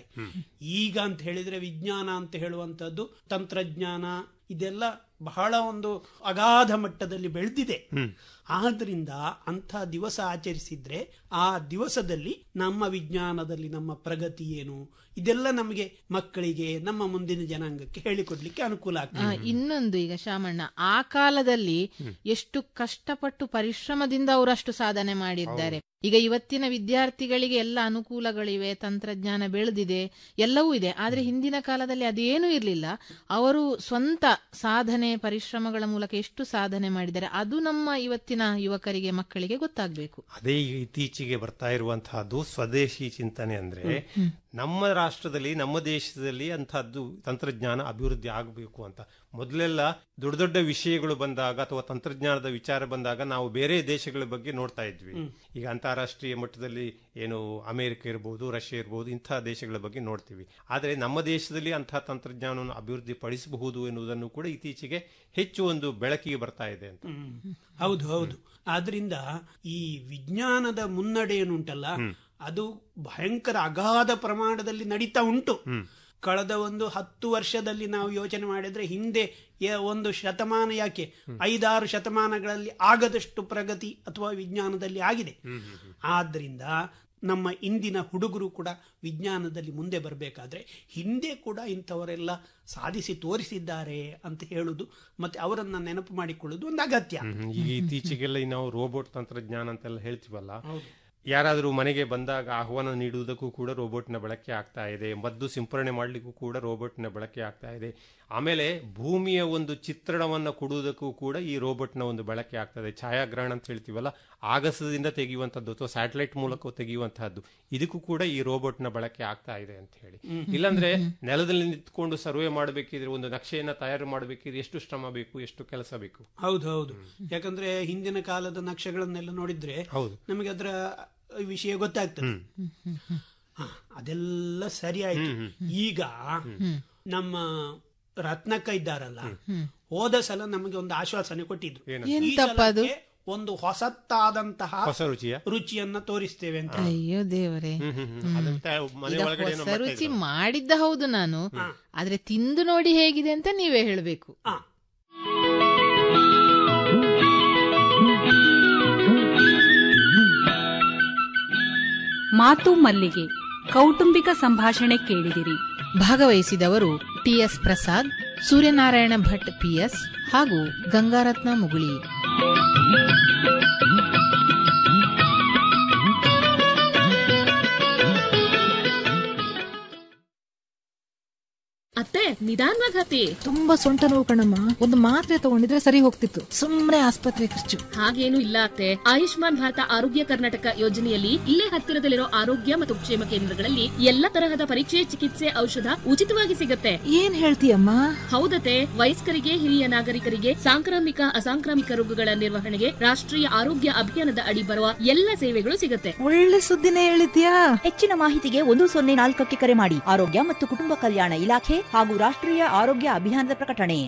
ಈಗ ಅಂತ ಹೇಳಿದ್ರೆ ವಿಜ್ಞಾನ ಅಂತ ಹೇಳುವಂತದ್ದು ತಂತ್ರಜ್ಞಾನ ಇದೆಲ್ಲ ಬಹಳ ಒಂದು ಅಗಾಧ ಮಟ್ಟದಲ್ಲಿ ಬೆಳೆದಿದೆ ಆದ್ರಿಂದ ಅಂಥ ದಿವಸ ಆಚರಿಸಿದ್ರೆ ಆ ದಿವಸದಲ್ಲಿ ನಮ್ಮ ವಿಜ್ಞಾನದಲ್ಲಿ ನಮ್ಮ ಪ್ರಗತಿ ಏನು ಇದೆಲ್ಲ ನಮಗೆ ಮಕ್ಕಳಿಗೆ ನಮ್ಮ ಮುಂದಿನ ಜನಾಂಗಕ್ಕೆ ಹೇಳಿಕೊಡ್ಲಿಕ್ಕೆ ಅನುಕೂಲ ಆ, ಆಗ್ತದೆ ಇನ್ನೊಂದು ಈಗ ಶಾಮಣ್ಣ ಆ ಕಾಲದಲ್ಲಿ ಎಷ್ಟು ಕಷ್ಟಪಟ್ಟು ಪರಿಶ್ರಮದಿಂದ ಅವರು ಅಷ್ಟು ಸಾಧನೆ ಮಾಡಿದ್ದಾರೆ ಈಗ ಇವತ್ತಿನ ವಿದ್ಯಾರ್ಥಿಗಳಿಗೆ ಎಲ್ಲ ಅನುಕೂಲಗಳಿವೆ ತಂತ್ರಜ್ಞಾನ ಬೆಳೆದಿದೆ ಎಲ್ಲವೂ ಇದೆ ಆದ್ರೆ ಹಿಂದಿನ ಕಾಲದಲ್ಲಿ ಅದೇನೂ ಇರಲಿಲ್ಲ ಅವರು ಸ್ವಂತ ಸಾಧನೆ ಪರಿಶ್ರಮಗಳ ಮೂಲಕ ಎಷ್ಟು ಸಾಧನೆ ಮಾಡಿದ್ದಾರೆ ಅದು ನಮ್ಮ ಇವತ್ತಿನ ಯುವಕರಿಗೆ ಮಕ್ಕಳಿಗೆ ಗೊತ್ತಾಗಬೇಕು ಅದೇ ಈಗ ಇತ್ತೀಚೆಗೆ ಬರ್ತಾ ಇರುವಂತಹದ್ದು ಸ್ವದೇಶಿ ಚಿಂತನೆ ಅಂದ್ರೆ ನಮ್ಮ ರಾಷ್ಟ್ರದಲ್ಲಿ ನಮ್ಮ ದೇಶದಲ್ಲಿ ಅಂತಹದ್ದು ತಂತ್ರಜ್ಞಾನ ಅಭಿವೃದ್ಧಿ ಆಗಬೇಕು ಅಂತ ಮೊದಲೆಲ್ಲ ದೊಡ್ಡ ದೊಡ್ಡ ವಿಷಯಗಳು ಬಂದಾಗ ಅಥವಾ ತಂತ್ರಜ್ಞಾನದ ವಿಚಾರ ಬಂದಾಗ ನಾವು ಬೇರೆ ದೇಶಗಳ ಬಗ್ಗೆ ನೋಡ್ತಾ ಇದ್ವಿ ಈಗ ಅಂತಾರಾಷ್ಟ್ರೀಯ ಮಟ್ಟದಲ್ಲಿ ಏನು ಅಮೆರಿಕ ಇರಬಹುದು ರಷ್ಯಾ ಇರಬಹುದು ಇಂತಹ ದೇಶಗಳ ಬಗ್ಗೆ ನೋಡ್ತೀವಿ ಆದರೆ ನಮ್ಮ ದೇಶದಲ್ಲಿ ಅಂತಹ ತಂತ್ರಜ್ಞಾನವನ್ನು ಅಭಿವೃದ್ಧಿ ಪಡಿಸಬಹುದು ಎನ್ನುವುದನ್ನು ಕೂಡ ಇತ್ತೀಚೆಗೆ ಹೆಚ್ಚು ಒಂದು ಬೆಳಕಿಗೆ ಬರ್ತಾ ಇದೆ ಅಂತ ಹ್ಮ್. ಹೌದು ಹೌದು ಆದ್ರಿಂದ ಈ ವಿಜ್ಞಾನದ ಮುನ್ನಡೆ ಏನುಂಟಲ್ಲ ಅದು ಭಯಂಕರ ಅಗಾಧ ಪ್ರಮಾಣದಲ್ಲಿ ನಡೀತಾ ಉಂಟು ಕಳೆದ ಒಂದು ಹತ್ತು ವರ್ಷದಲ್ಲಿ ನಾವು ಯೋಚನೆ ಮಾಡಿದ್ರೆ ಹಿಂದೆ ಯ- ಒಂದು ಶತಮಾನ ಯಾಕೆ ಐದಾರು ಶತಮಾನಗಳಲ್ಲಿ ಆಗದಷ್ಟು ಪ್ರಗತಿ ಅಥವಾ ವಿಜ್ಞಾನದಲ್ಲಿ ಆಗಿದೆ ಆದ್ರಿಂದ ನಮ್ಮ ಇಂದಿನ ಹುಡುಗರು ಕೂಡ ವಿಜ್ಞಾನದಲ್ಲಿ ಮುಂದೆ ಬರಬೇಕಾದ್ರೆ ಹಿಂದೆ ಕೂಡ ಇಂಥವರೆಲ್ಲ ಸಾಧಿಸಿ ತೋರಿಸಿದ್ದಾರೆ ಅಂತ ಹೇಳುದು ಮತ್ತೆ ಅವರನ್ನ ನೆನಪು ಮಾಡಿಕೊಳ್ಳುವುದು ಒಂದು ಅಗತ್ಯ ಹ್ಮ್. ಈಗ ಇತ್ತೀಚೆಗೆಲ್ಲ ಈ ನಾವು ರೋಬೋಟ್ ತಂತ್ರಜ್ಞಾನ ಅಂತೆಲ್ಲ ಹೇಳ್ತೀವಲ್ಲ ಯಾರಾದರೂ ಮನೆಗೆ ಬಂದಾಗ ಆಹ್ವಾನ ನೀಡುವುದಕ್ಕೂ ಕೂಡ ರೋಬೋಟ್ನ ಬಳಕೆ ಆಗ್ತಾ ಇದೆ ಮದ್ದು ಸಿಂಪರಣೆ ಮಾಡಲಿಕ್ಕೂ ಕೂಡ ರೋಬೋಟ್ನ ಬಳಕೆ ಆಗ್ತಾ ಇದೆ ಆಮೇಲೆ ಭೂಮಿಯ ಒಂದು ಚಿತ್ರಣವನ್ನು ಕೊಡುವುದಕ್ಕೂ ಕೂಡ ಈ ರೋಬೋಟ್ನ ಒಂದು ಬಳಕೆ ಆಗ್ತದೆ ಛಾಯಾಗ್ರಹಣ ಅಂತ ಹೇಳ್ತೀವಲ್ಲ ಆಗಸದಿಂದ ತೆಗೆಯುವಂಥದ್ದು ಅಥವಾ ಸ್ಯಾಟಲೈಟ್ ಮೂಲಕ ತೆಗೆಯುವಂತಹದ್ದು ಇದಕ್ಕೂ ಕೂಡ ಈ ರೋಬೋಟ್ನ ಬಳಕೆ ಆಗ್ತಾ ಇದೆ ಅಂತ ಹೇಳಿ ಇಲ್ಲಾಂದ್ರೆ ನೆಲದಲ್ಲಿ ನಿಂತ್ಕೊಂಡು ಸರ್ವೆ ಮಾಡಬೇಕಿದ್ರೆ ಒಂದು ನಕ್ಷೆಯನ್ನ ತಯಾರು ಮಾಡಬೇಕಿದ್ರೆ ಎಷ್ಟು ಶ್ರಮ ಬೇಕು ಎಷ್ಟು ಕೆಲಸ ಬೇಕು ಹೌದು ಹೌದು ಯಾಕಂದ್ರೆ ಹಿಂದಿನ ಕಾಲದ ನಕ್ಷೆಗಳನ್ನೆಲ್ಲ ನೋಡಿದ್ರೆ ಹೌದು. ನಮಗೆ ಅದರ ವಿಷಯ ಗೊತ್ತಾಗ್ತದೆ ಹ, ಅದೆಲ್ಲ ಸರಿ ಆಯ್ತು ಈಗ ನಮ್ಮ ರತ್ನಕ್ಕ ಇದ್ದಾರಲ್ಲ ಹೋದ ಸಲ ನಮಗೆ ಒಂದು ಆಶ್ವಾಸನೆ ಕೊಟ್ಟಿದ್ರು ಈ ಎಂತಪ್ಪ ಅದು? ಸಲಕ್ಕೆ ಒಂದು ಹೊಸತ್ತಾದಂತಹ ಹೊಸ ರುಚಿಯ ರುಚಿಯನ್ನ ತೋರಿಸ್ತೇವೆ ಅಂತ ಅಯ್ಯೋ ದೇವರೇ ಹ್ಮ್, ಹ್ಮ್, ಹ್ಮ್. ಅದಂತ ಮನೆ ಈಗ ಒಳಗಡೆ ಏನೋ ಹೊಸ ಮಾಡ್ತಾ ರುಚಿ ಇದ್ರು. ಮಾಡಿದ್ದ ಹೌದು ನಾನು ಆದ್ರೆ ತಿಂದು ನೋಡಿ ಹೇಗಿದೆ ಅಂತ ನೀವೇ ಹೇಳಬೇಕು ಮಾತು ಮಲ್ಲಿಗೆ ಕೌಟುಂಬಿಕ ಸಂಭಾಷಣೆ ಕೇಳಿದಿರಿ ಭಾಗವಹಿಸಿದವರು ಟಿಎಸ್ ಪ್ರಸಾದ್ ಸೂರ್ಯನಾರಾಯಣ ಭಟ್ ಪಿಎಸ್ ಹಾಗೂ ಗಂಗಾರತ್ನ ಮುಗುಳಿ ಅತ್ತೆ ನಿಧಾನವಾಗಿ ಹತ್ತಿ ತುಂಬಾ ಸೊಂಟ ನೋವು ಕಣಮ್ಮ ಒಂದು ಮಾತ್ರೆ ತಗೊಂಡಿದ್ರೆ ಸರಿ ಹೋಗ್ತಿತ್ತು ಸುಮ್ನೆ ಆಸ್ಪತ್ರೆ ಖರ್ಚು ಹಾಗೇನು ಇಲ್ಲ ಅತ್ತೆ ಆಯುಷ್ಮಾನ್ ಭಾರತ ಆರೋಗ್ಯ ಕರ್ನಾಟಕ ಯೋಜನೆಯಲ್ಲಿ ಇಲ್ಲೇ ಹತ್ತಿರದಲ್ಲಿರೋ ಆರೋಗ್ಯ ಮತ್ತು ಕ್ಷೇಮ ಕೇಂದ್ರಗಳಲ್ಲಿ ಎಲ್ಲ ತರಹದ ಪರೀಕ್ಷೆ ಚಿಕಿತ್ಸೆ ಔಷಧ ಉಚಿತವಾಗಿ ಸಿಗುತ್ತೆ ಏನ್ ಹೇಳ್ತೀಯಮ್ಮ ಹೌದತೆ ವಯಸ್ಕರಿಗೆ ಹಿರಿಯ ನಾಗರಿಕರಿಗೆ ಸಾಂಕ್ರಾಮಿಕ ಅಸಾಂಕ್ರಾಮಿಕ ರೋಗಗಳ ನಿರ್ವಹಣೆಗೆ ರಾಷ್ಟ್ರೀಯ ಆರೋಗ್ಯ ಅಭಿಯಾನದ ಅಡಿ ಬರುವ ಎಲ್ಲ ಸೇವೆಗಳು ಸಿಗುತ್ತೆ ಒಳ್ಳೆ ಸುದ್ದಿನೇ ಹೇಳಿದ್ಯಾ ಹೆಚ್ಚಿನ ಮಾಹಿತಿಗೆ ಒಂದು ಸೊನ್ನೆ ನಾಲ್ಕಕ್ಕೆ ಕರೆ ಮಾಡಿ ಆರೋಗ್ಯ ಮತ್ತು ಕುಟುಂಬ ಕಲ್ಯಾಣ ಇಲಾಖೆ ಹಾಗೂ ರಾಷ್ಟ್ರೀಯ ಆರೋಗ್ಯ ಅಭಿಯಾನದ ಪ್ರಕಟಣೆ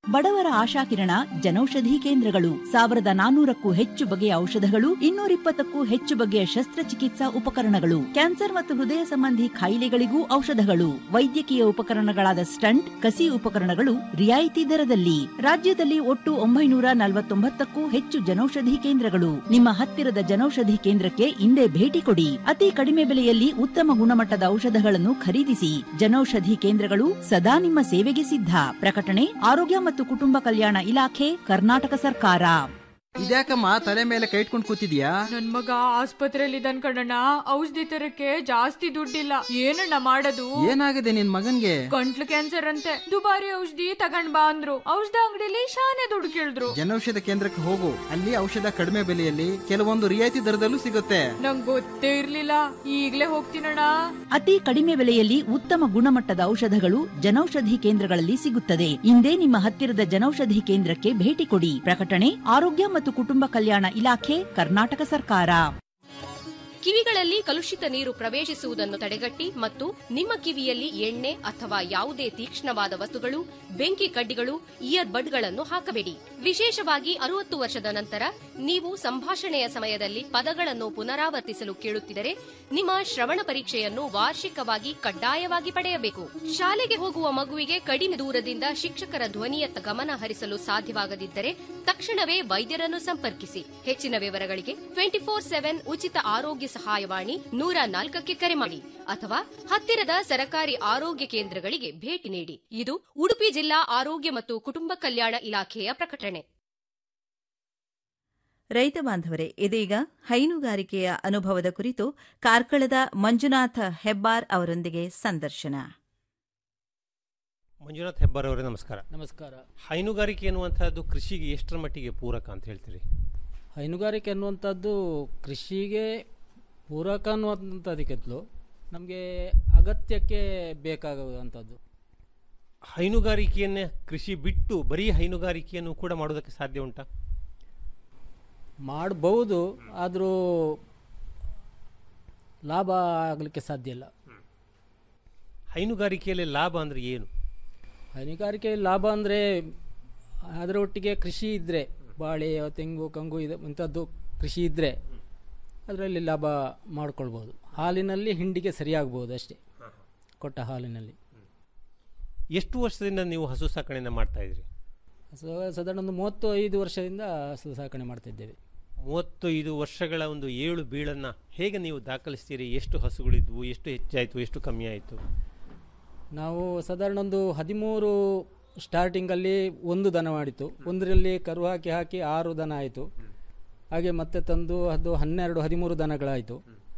ಬಡವರ ಆಶಾಕಿರಣ ಜನೌಷಧಿ ಕೇಂದ್ರಗಳು ಸಾವಿರದ ನಾನೂರಕ್ಕೂ ಹೆಚ್ಚು ಬಗೆಯ ಔಷಧಗಳು ಇನ್ನೂರಿಪ್ಪತ್ತಕ್ಕೂ ಹೆಚ್ಚು ಬಗೆಯ ಶಸ್ತ್ರಚಿಕಿತ್ಸಾ ಉಪಕರಣಗಳು ಕ್ಯಾನ್ಸರ್ ಮತ್ತು ಹೃದಯ ಸಂಬಂಧಿ ಕಾಯಿಲೆಗಳಿಗೂ ಔಷಧಗಳು ವೈದ್ಯಕೀಯ ಉಪಕರಣಗಳಾದ ಸ್ಟಂಟ್ ಕಸಿ ಉಪಕರಣಗಳು ರಿಯಾಯಿತಿ ದರದಲ್ಲಿ ರಾಜ್ಯದಲ್ಲಿ ಒಟ್ಟು ಒಂಬೈನೂರ ನಲವತ್ತೊಂಬತ್ತಕ್ಕೂ ಹೆಚ್ಚು ಜನೌಷಧಿ ಕೇಂದ್ರಗಳು ನಿಮ್ಮ ಹತ್ತಿರದ ಜನೌಷಧಿ ಕೇಂದ್ರಕ್ಕೆ ಇಂದೇ ಭೇಟಿ ಕೊಡಿ ಅತಿ ಕಡಿಮೆ ಬೆಲೆಯಲ್ಲಿ ಉತ್ತಮ ಗುಣಮಟ್ಟದ ಔಷಧಗಳನ್ನು ಖರೀದಿಸಿ ಜನೌಷಧಿ ಕೇಂದ್ರಗಳು ಸದಾ ನಿಮ್ಮ ಸೇವೆಗೆ ಸಿದ್ಧ ಪ್ರಕಟಣೆ ಆರೋಗ್ಯ ಮತ್ತು ಕುಟುಂಬ ಕಲ್ಯಾಣ ಇಲಾಖೆ ಕರ್ನಾಟಕ ಸರ್ಕಾರ ಇದ್ಯಾಕಮ್ಮ ತಲೆ ಮೇಲೆ ಕೈ ಇಟ್ಕೊಂಡು ಕೂತಿದ್ಯಾ ನನ್ ಮಗ ಆಸ್ಪತ್ರೆಯಲ್ಲಿ ಇದ್ದಾನ್ ಕಣಣ್ಣ ಔಷಧಿ ತರಕ್ಕೆ ಜಾಸ್ತಿ ದುಡ್ಡಿಲ್ಲ ಏನಣ್ಣ ಮಾಡೋದು ಏನಾಗಿದೆ ನಿನ್ ಮಗನ್ಗೆ ಗಂಟ್ಲು ಕ್ಯಾನ್ಸರ್ ಅಂತೆ ದುಬಾರಿ ಔಷಧಿ ತಗೊಂಡ್ ಬಾ ಅಂದ್ರು ಔಷಧ ಅಂಗಡಿಲಿ ಶಾನೆ ದುಡ್ಡು ಕೇಳಿದ್ರು ಜನೌಷಧ ಕೇಂದ್ರಕ್ಕೆ ಹೋಗು ಅಲ್ಲಿ ಔಷಧ ಕಡಿಮೆ ಬೆಲೆಯಲ್ಲಿ ಕೆಲವೊಂದು ರಿಯಾಯಿತಿ ದರದಲ್ಲೂ ಸಿಗುತ್ತೆ ನಂಗ್ ಗೊತ್ತೇ ಇರ್ಲಿಲ್ಲ ಈಗ್ಲೇ ಹೋಗ್ತೀನಣ್ಣ ಅತಿ ಕಡಿಮೆ ಬೆಲೆಯಲ್ಲಿ ಉತ್ತಮ ಗುಣಮಟ್ಟದ ಔಷಧಗಳು ಜನೌಷಧಿ ಕೇಂದ್ರಗಳಲ್ಲಿ ಸಿಗುತ್ತದೆ ಇಂದೇ ನಿಮ್ಮ ಹತ್ತಿರದ ಜನೌಷಧಿ ಕೇಂದ್ರಕ್ಕೆ ಭೇಟಿ ಕೊಡಿ ಪ್ರಕಟಣೆ ಆರೋಗ್ಯ ಮತ್ತು ಕುಟುಂಬ ಕಲ್ಯಾಣ ಇಲಾಖೆ ಕರ್ನಾಟಕ ಸರ್ಕಾರ ಕಿವಿಗಳಲ್ಲಿ ಕಲುಷಿತ ನೀರು ಪ್ರವೇಶಿಸುವುದನ್ನು ತಡೆಗಟ್ಟಿ ಮತ್ತು ನಿಮ್ಮ ಕಿವಿಯಲ್ಲಿ ಎಣ್ಣೆ ಅಥವಾ ಯಾವುದೇ ತೀಕ್ಷ್ಣವಾದ ವಸ್ತುಗಳು ಬೆಂಕಿ ಕಡ್ಡಿಗಳು ಇಯರ್ ಬಡ್ಗಳನ್ನು ಹಾಕಬೇಡಿ ವಿಶೇಷವಾಗಿ ಅರುವತ್ತು ವರ್ಷದ ನಂತರ ನೀವು ಸಂಭಾಷಣೆಯ ಸಮಯದಲ್ಲಿ ಪದಗಳನ್ನು ಪುನರಾವರ್ತಿಸಲು ಕೇಳುತ್ತಿದ್ದರೆ ನಿಮ್ಮ ಶ್ರವಣ ಪರೀಕ್ಷೆಯನ್ನು ವಾರ್ಷಿಕವಾಗಿ ಕಡ್ಡಾಯವಾಗಿ ಪಡೆಯಬೇಕು ಶಾಲೆಗೆ ಹೋಗುವ ಮಗುವಿಗೆ ಕಡಿಮೆ ದೂರದಿಂದ ಶಿಕ್ಷಕರ ಧ್ವನಿಯತ್ತ ಗಮನ ಹರಿಸಲು ಸಾಧ್ಯವಾಗದಿದ್ದರೆ ತಕ್ಷಣವೇ ವೈದ್ಯರನ್ನು ಸಂಪರ್ಕಿಸಿ ಹೆಚ್ಚಿನ ವಿವರಗಳಿಗೆ ಟ್ವೆಂಟಿ ಫೋರ್ ಸೆವೆನ್ ಉಚಿತ ಆರೋಗ್ಯ ಸಹಾಯವಾಣಿ ನೂರ ನಾಲ್ಕಕ್ಕೆ ಕರೆ ಮಾಡಿ ಅಥವಾ ಹತ್ತಿರದ ಸರಕಾರಿ ಆರೋಗ್ಯ ಕೇಂದ್ರಗಳಿಗೆ ಭೇಟಿ ನೀಡಿ ಇದು ಉಡುಪಿ ಜಿಲ್ಲಾ ಆರೋಗ್ಯ ಮತ್ತು ಕುಟುಂಬ ಕಲ್ಯಾಣ ಇಲಾಖೆಯ ಪ್ರಕಟಣೆ ರೈತ ಬಾಂಧವರೇ ಇದೀಗ ಹೈನುಗಾರಿಕೆಯ ಅನುಭವದ ಕುರಿತು ಕಾರ್ಕಳದ ಮಂಜುನಾಥ ಹೆಬ್ಬಾರ್ ಅವರೊಂದಿಗೆ ಸಂದರ್ಶನ ಮಂಜುನಾಥ್ ಹೆಬ್ಬಾರ್ ಅವರೇ ನಮಸ್ಕಾರ ನಮಸ್ಕಾರ ಹೈನುಗಾರಿಕೆ ಎನ್ನುವಂತಹದ್ದು ಕೃಷಿಗೆ ಎಷ್ಟರ ಮಟ್ಟಿಗೆ ಪೂರಕ ಅಂತ ಹೇಳ್ತೀರಿ ಹೈನುಗಾರಿಕೆ ಅನ್ನುವಂಥದ್ದು ಕೃಷಿಗೆ ಪೂರಕ ಅನ್ನುವಂಥದಕ್ಕಿಂತಲೂ ನಮಗೆ ಅಗತ್ಯಕ್ಕೆ ಬೇಕಾಗುವಂಥದ್ದು ಹೈನುಗಾರಿಕೆಯನ್ನೇ ಕೃಷಿ ಬಿಟ್ಟು ಬರೀ ಹೈನುಗಾರಿಕೆಯನ್ನು ಕೂಡ ಮಾಡೋದಕ್ಕೆ ಸಾಧ್ಯ ಉಂಟಾ ಮಾಡಬಹುದು ಆದರೂ ಲಾಭ ಆಗಲಿಕ್ಕೆ ಸಾಧ್ಯ ಇಲ್ಲ ಹೈನುಗಾರಿಕೆಯಲ್ಲಿ ಲಾಭ ಅಂದರೆ ಏನು ಹೈನುಗಾರಿಕೆ ಲಾಭ ಅಂದರೆ ಅದರ ಒಟ್ಟಿಗೆ ಕೃಷಿ ಇದ್ದರೆ ಬಾಳೆ ತೆಂಗು ಕಂಗು ಇದು ಇಂಥದ್ದು ಕೃಷಿ ಇದ್ದರೆ ಅದರಲ್ಲಿ ಲಾಭ ಮಾಡ್ಕೊಳ್ಬೋದು ಹಾಲಿನಲ್ಲಿ ಹಿಂಡಿಗೆ ಸರಿಯಾಗ್ಬೋದು ಅಷ್ಟೇ ಕೊಟ್ಟ ಹಾಲಿನಲ್ಲಿ ಎಷ್ಟು ವರ್ಷದಿಂದ ನೀವು ಹಸು ಸಾಕಣೆಯನ್ನು ಮಾಡ್ತಾ ಇದ್ರಿ ಸೊ ಸಾಧಾರಣ ಒಂದು ಮೂವತ್ತು ಐದು ವರ್ಷದಿಂದ ಹಸು ಸಾಕಣೆ ಮಾಡ್ತಿದ್ದೇವೆ ಮೂವತ್ತೈದು ವರ್ಷಗಳ ಒಂದು ಏಳು ಬೀಳನ್ನು ಹೇಗೆ ನೀವು ದಾಖಲಿಸ್ತೀರಿ ಎಷ್ಟು ಹಸುಗಳಿದ್ವು ಎಷ್ಟು ಹೆಚ್ಚಾಯಿತು ಎಷ್ಟು ಕಮ್ಮಿ ಆಯಿತು ನಾವು ಸಾಧಾರಣ ಒಂದು ಹದಿಮೂರು ಸ್ಟಾರ್ಟಿಂಗಲ್ಲಿ ಒಂದು ದನ ಮಾಡಿತ್ತು ಒಂದರಲ್ಲಿ ಕರು ಹಾಕಿ ಹಾಕಿ ಆರು ದನ ಆಯಿತು ಹಾಗೆ ಮತ್ತೆ ತಂದು ಅದು ಹನ್ನೆರಡು ಹದಿಮೂರು ದನಗಳಾಯಿತು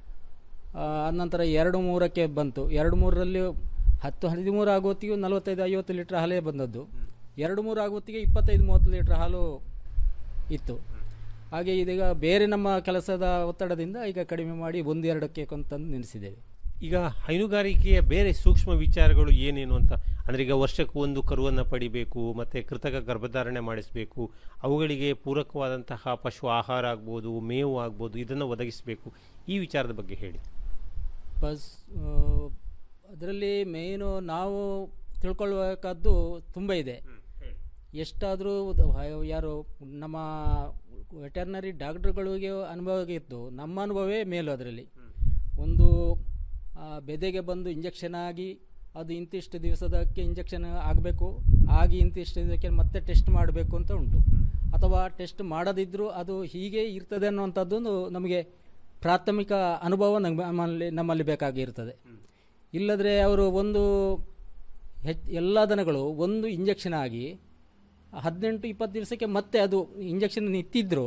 ಆನಂತರ ಎರಡು ಮೂರಕ್ಕೆ ಬಂತು ಎರಡು ಮೂರರಲ್ಲಿ ಹತ್ತು ಹದಿಮೂರು ಆಗೋತ್ತಿಗೆ ನಲವತ್ತೈದು ಐವತ್ತು ಲೀಟ್ರ್ ಹಾಲೇ ಬಂದದ್ದು ಎರಡು ಮೂರು ಆಗೋತ್ತಿಗೆ ಇಪ್ಪತ್ತೈದು ಮೂವತ್ತು ಲೀಟ್ರ್ ಹಾಲು ಇತ್ತು ಹಾಗೆ ಇದೀಗ ಬೇರೆ ನಮ್ಮ ಕೆಲಸದ ಒತ್ತಡದಿಂದ ಈಗ ಕಡಿಮೆ ಮಾಡಿ ಒಂದೆರಡಕ್ಕೆ ಕೊಂತಂದು ನಿಲ್ಲಿಸಿದ್ದೇವೆ ಈಗ ಹೈನುಗಾರಿಕೆಯ ಬೇರೆ ಸೂಕ್ಷ್ಮ ವಿಚಾರಗಳು ಏನೇನು ಅಂತ ಅಂದರೆ ಈಗ ವರ್ಷಕ್ಕೆ ಒಂದು ಕರುವನ್ನು ಪಡಿಬೇಕು ಮತ್ತು ಕೃತಕ ಗರ್ಭಧಾರಣೆ ಮಾಡಿಸಬೇಕು ಅವುಗಳಿಗೆ ಪೂರಕವಾದಂತಹ ಪಶು ಆಹಾರ ಆಗ್ಬೋದು ಮೇವು ಆಗ್ಬೋದು ಇದನ್ನು ಒದಗಿಸಬೇಕು ಈ ವಿಚಾರದ ಬಗ್ಗೆ ಹೇಳಿ ಬಸ್ ಅದರಲ್ಲಿ ಮೇಯ್ನು ನಾವು ತಿಳ್ಕೊಳ್ಬೇಕಾದ್ದು ತುಂಬ ಇದೆ ಎಷ್ಟಾದರೂ ಯಾರು ನಮ್ಮ ವೆಟರ್ನರಿ ಡಾಕ್ಟ್ರುಗಳಿಗೆ ಅನುಭವ ಇತ್ತು ನಮ್ಮ ಅನುಭವವೇ ಮೇಲು ಅದರಲ್ಲಿ ಒಂದು ಬೆದೆಗೆ ಬಂದು ಇಂಜೆಕ್ಷನ್ ಆಗಿ ಅದು ಇಂತಿಷ್ಟು ದಿವಸದಕ್ಕೆ ಇಂಜೆಕ್ಷನ್ ಆಗಬೇಕು ಆಗಿ ಇಂತಿಷ್ಟು ದಿವಸಕ್ಕೆ ಮತ್ತೆ ಟೆಸ್ಟ್ ಮಾಡಬೇಕು ಅಂತ ಉಂಟು ಅಥವಾ ಟೆಸ್ಟ್ ಮಾಡದಿದ್ದರೂ ಅದು ಹೀಗೆ ಇರ್ತದೆ ಅನ್ನುವಂಥದ್ದೊಂದು ನಮಗೆ ಪ್ರಾಥಮಿಕ ಅನುಭವ ನಮ್ಮಲ್ಲಿ ನಮ್ಮಲ್ಲಿ ಬೇಕಾಗಿರ್ತದೆ ಇಲ್ಲದ್ರೆ ಅವರು ಒಂದು ಹೆಚ್ಚು ಎಲ್ಲ ದನಗಳು ಒಂದು ಇಂಜೆಕ್ಷನ್ ಆಗಿ ಹದಿನೆಂಟು ಇಪ್ಪತ್ತು ದಿವಸಕ್ಕೆ ಮತ್ತೆ ಅದು ಇಂಜೆಕ್ಷನ್ ನಿಂತಿದ್ರು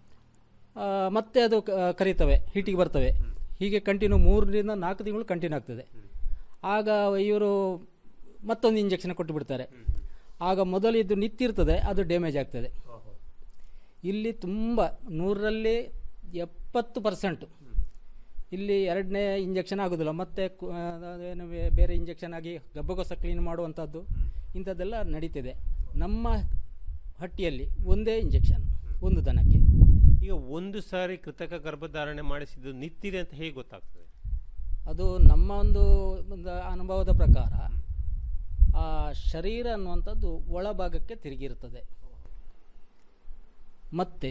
ಮತ್ತೆ ಅದು ಕರೀತವೆ ಹೀಟಿಗೆ ಬರ್ತವೆ ಹೀಗೆ ಕಂಟಿನ್ಯೂ ಮೂರರಿಂದ ನಾಲ್ಕು ತಿಂಗಳು ಕಂಟಿನ್ಯೂ ಆಗ್ತದೆ ಆಗ ಇವರು ಮತ್ತೊಂದು ಇಂಜೆಕ್ಷನ್ ಕೊಟ್ಟು ಬಿಡ್ತಾರೆ ಆಗ ಮೊದಲು ಇದು ನಿಂತಿರ್ತದೆ ಅದು ಡ್ಯಾಮೇಜ್ ಆಗ್ತದೆ ಇಲ್ಲಿ ತುಂಬ ನೂರರಲ್ಲಿ ಎಪ್ಪತ್ತು ಪರ್ಸೆಂಟು ಇಲ್ಲಿ ಎರಡನೇ ಇಂಜೆಕ್ಷನ್ ಆಗೋದಿಲ್ಲ ಮತ್ತೆ ಏನು ಬೇರೆ ಇಂಜೆಕ್ಷನ್ ಆಗಿ ಗಬ್ಬಗೊಸ ಕ್ಲೀನ್ ಮಾಡುವಂಥದ್ದು ಇಂಥದ್ದೆಲ್ಲ ನಡೀತಿದೆ ನಮ್ಮ ಹಟ್ಟಿಯಲ್ಲಿ ಒಂದೇ ಇಂಜೆಕ್ಷನ್ ಒಂದು ದನಕ್ಕೆ ಈಗ ಒಂದು ಸಾರಿ ಕೃತಕ ಗರ್ಭಧಾರಣೆ ಮಾಡಿಸಿದ್ದು ನಿಂತಿದೆ ಅಂತ ಹೇಗೆ ಗೊತ್ತಾಗ್ತದೆ ಅದು ನಮ್ಮ ಒಂದು ಒಂದು ಅನುಭವದ ಪ್ರಕಾರ ಆ ಶರೀರ ಅನ್ನುವಂಥದ್ದು ಒಳಭಾಗಕ್ಕೆ ತಿರುಗಿರ್ತದೆ ಮತ್ತು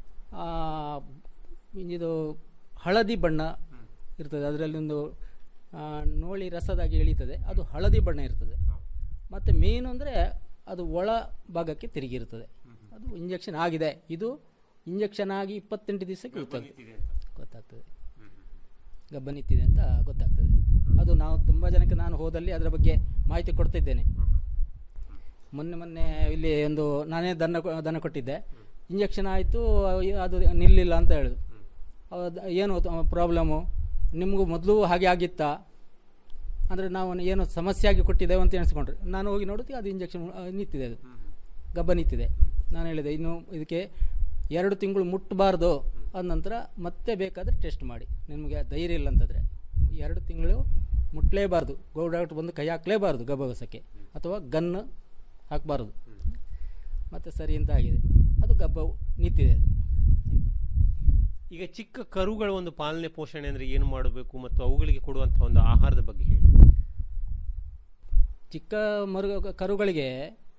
ಇದು ಹಳದಿ ಬಣ್ಣ ಇರ್ತದೆ ಅದರಲ್ಲಿ ಒಂದು ಆ, ನೋಳಿ ರಸದಾಗಿ ಎಳೀತದೆ ಅದು ಹಳದಿ ಬಣ್ಣ ಇರ್ತದೆ ಮತ್ತು ಮೇನು ಅಂದರೆ ಅದು ಒಳ ಭಾಗಕ್ಕೆ ತಿರುಗಿರ್ತದೆ ಅದು ಇಂಜೆಕ್ಷನ್ ಆಗಿದೆ ಇದು ಇಂಜೆಕ್ಷನ್ ಆಗಿ ಇಪ್ಪತ್ತೆಂಟು ದಿವಸಕ್ಕೆ ಗೊತ್ತಾಗ್ತದೆ ಗೊತ್ತಾಗ್ತದೆ ಗಬ್ಬ ನಿಂತಿದೆ ಅಂತ ಗೊತ್ತಾಗ್ತದೆ ಅದು ನಾವು ತುಂಬ ಜನಕ್ಕೆ ನಾನು ಹೋದಲ್ಲಿ ಅದರ ಬಗ್ಗೆ ಮಾಹಿತಿ ಕೊಡ್ತಿದ್ದೇನೆ ಮೊನ್ನೆ ಮೊನ್ನೆ ಇಲ್ಲಿ ಒಂದು ನಾನೇ ದನ ಕೊ- ದನ ಕೊಟ್ಟಿದ್ದೆ ಇಂಜೆಕ್ಷನ್ ಆಯಿತು ಅದು ನಿಲ್ಲಿಲ್ಲ ಅಂತ ಹೇಳಿದ್ರು ಹೌದು, ಏನು ಪ್ರಾಬ್ಲಮ್ಮು ನಿಮಗೂ ಮೊದಲು ಹಾಗೆ ಆಗಿತ್ತಾ ಅಂದರೆ ನಾವು ಏನು ಸಮಸ್ಯೆ ಆಗಿ ಕೊಟ್ಟಿದ್ದೇವೆ ಅಂತ ಎಣಿಸ್ಕೊಂಡ್ರೆ ನಾನು ಹೋಗಿ ನೋಡುತ್ತೀವಿ ಅದು ಇಂಜೆಕ್ಷನ್ ನಿಂತಿದೆ ಅದು ಗಬ್ಬ ನಿಂತಿದೆ ನಾನು ಹೇಳಿದೆ ಇನ್ನು ಇದಕ್ಕೆ ಎರಡು ತಿಂಗಳು ಮುಟ್ಟಬಾರ್ದು ಅದ ನಂತರ ಮತ್ತೆ ಬೇಕಾದರೆ ಟೆಸ್ಟ್ ಮಾಡಿ ನಿಮಗೆ ಧೈರ್ಯ ಇಲ್ಲ ಅಂತಂದರೆ ಎರಡು ತಿಂಗಳು ಮುಟ್ಟಲೇಬಾರ್ದು ಗೋ ಡಾಕ್ಟ್ರ್ ಬಂದು ಕೈ ಹಾಕಲೇಬಾರ್ದು ಗಬ್ಬವಸಕ್ಕೆ ಅಥವಾ ಗನ್ ಹಾಕಬಾರ್ದು ಮತ್ತು ಸರಿ ಅಂತ ಆಗಿದೆ ಅದು ಗಬ್ಬ ನಿಂತಿದೆ ಅದು ಈಗ ಚಿಕ್ಕ ಕರುಗಳ ಒಂದು ಪಾಲನೆ ಪೋಷಣೆ ಅಂದ್ರೆ ಏನು ಮಾಡಬೇಕು ಮತ್ತು ಅವುಗಳಿಗೆ ಕೊಡುವಂತಹ ಒಂದು ಆಹಾರದ ಬಗ್ಗೆ ಹೇಳಿ ಚಿಕ್ಕ ಮರು ಕರುಗಳಿಗೆ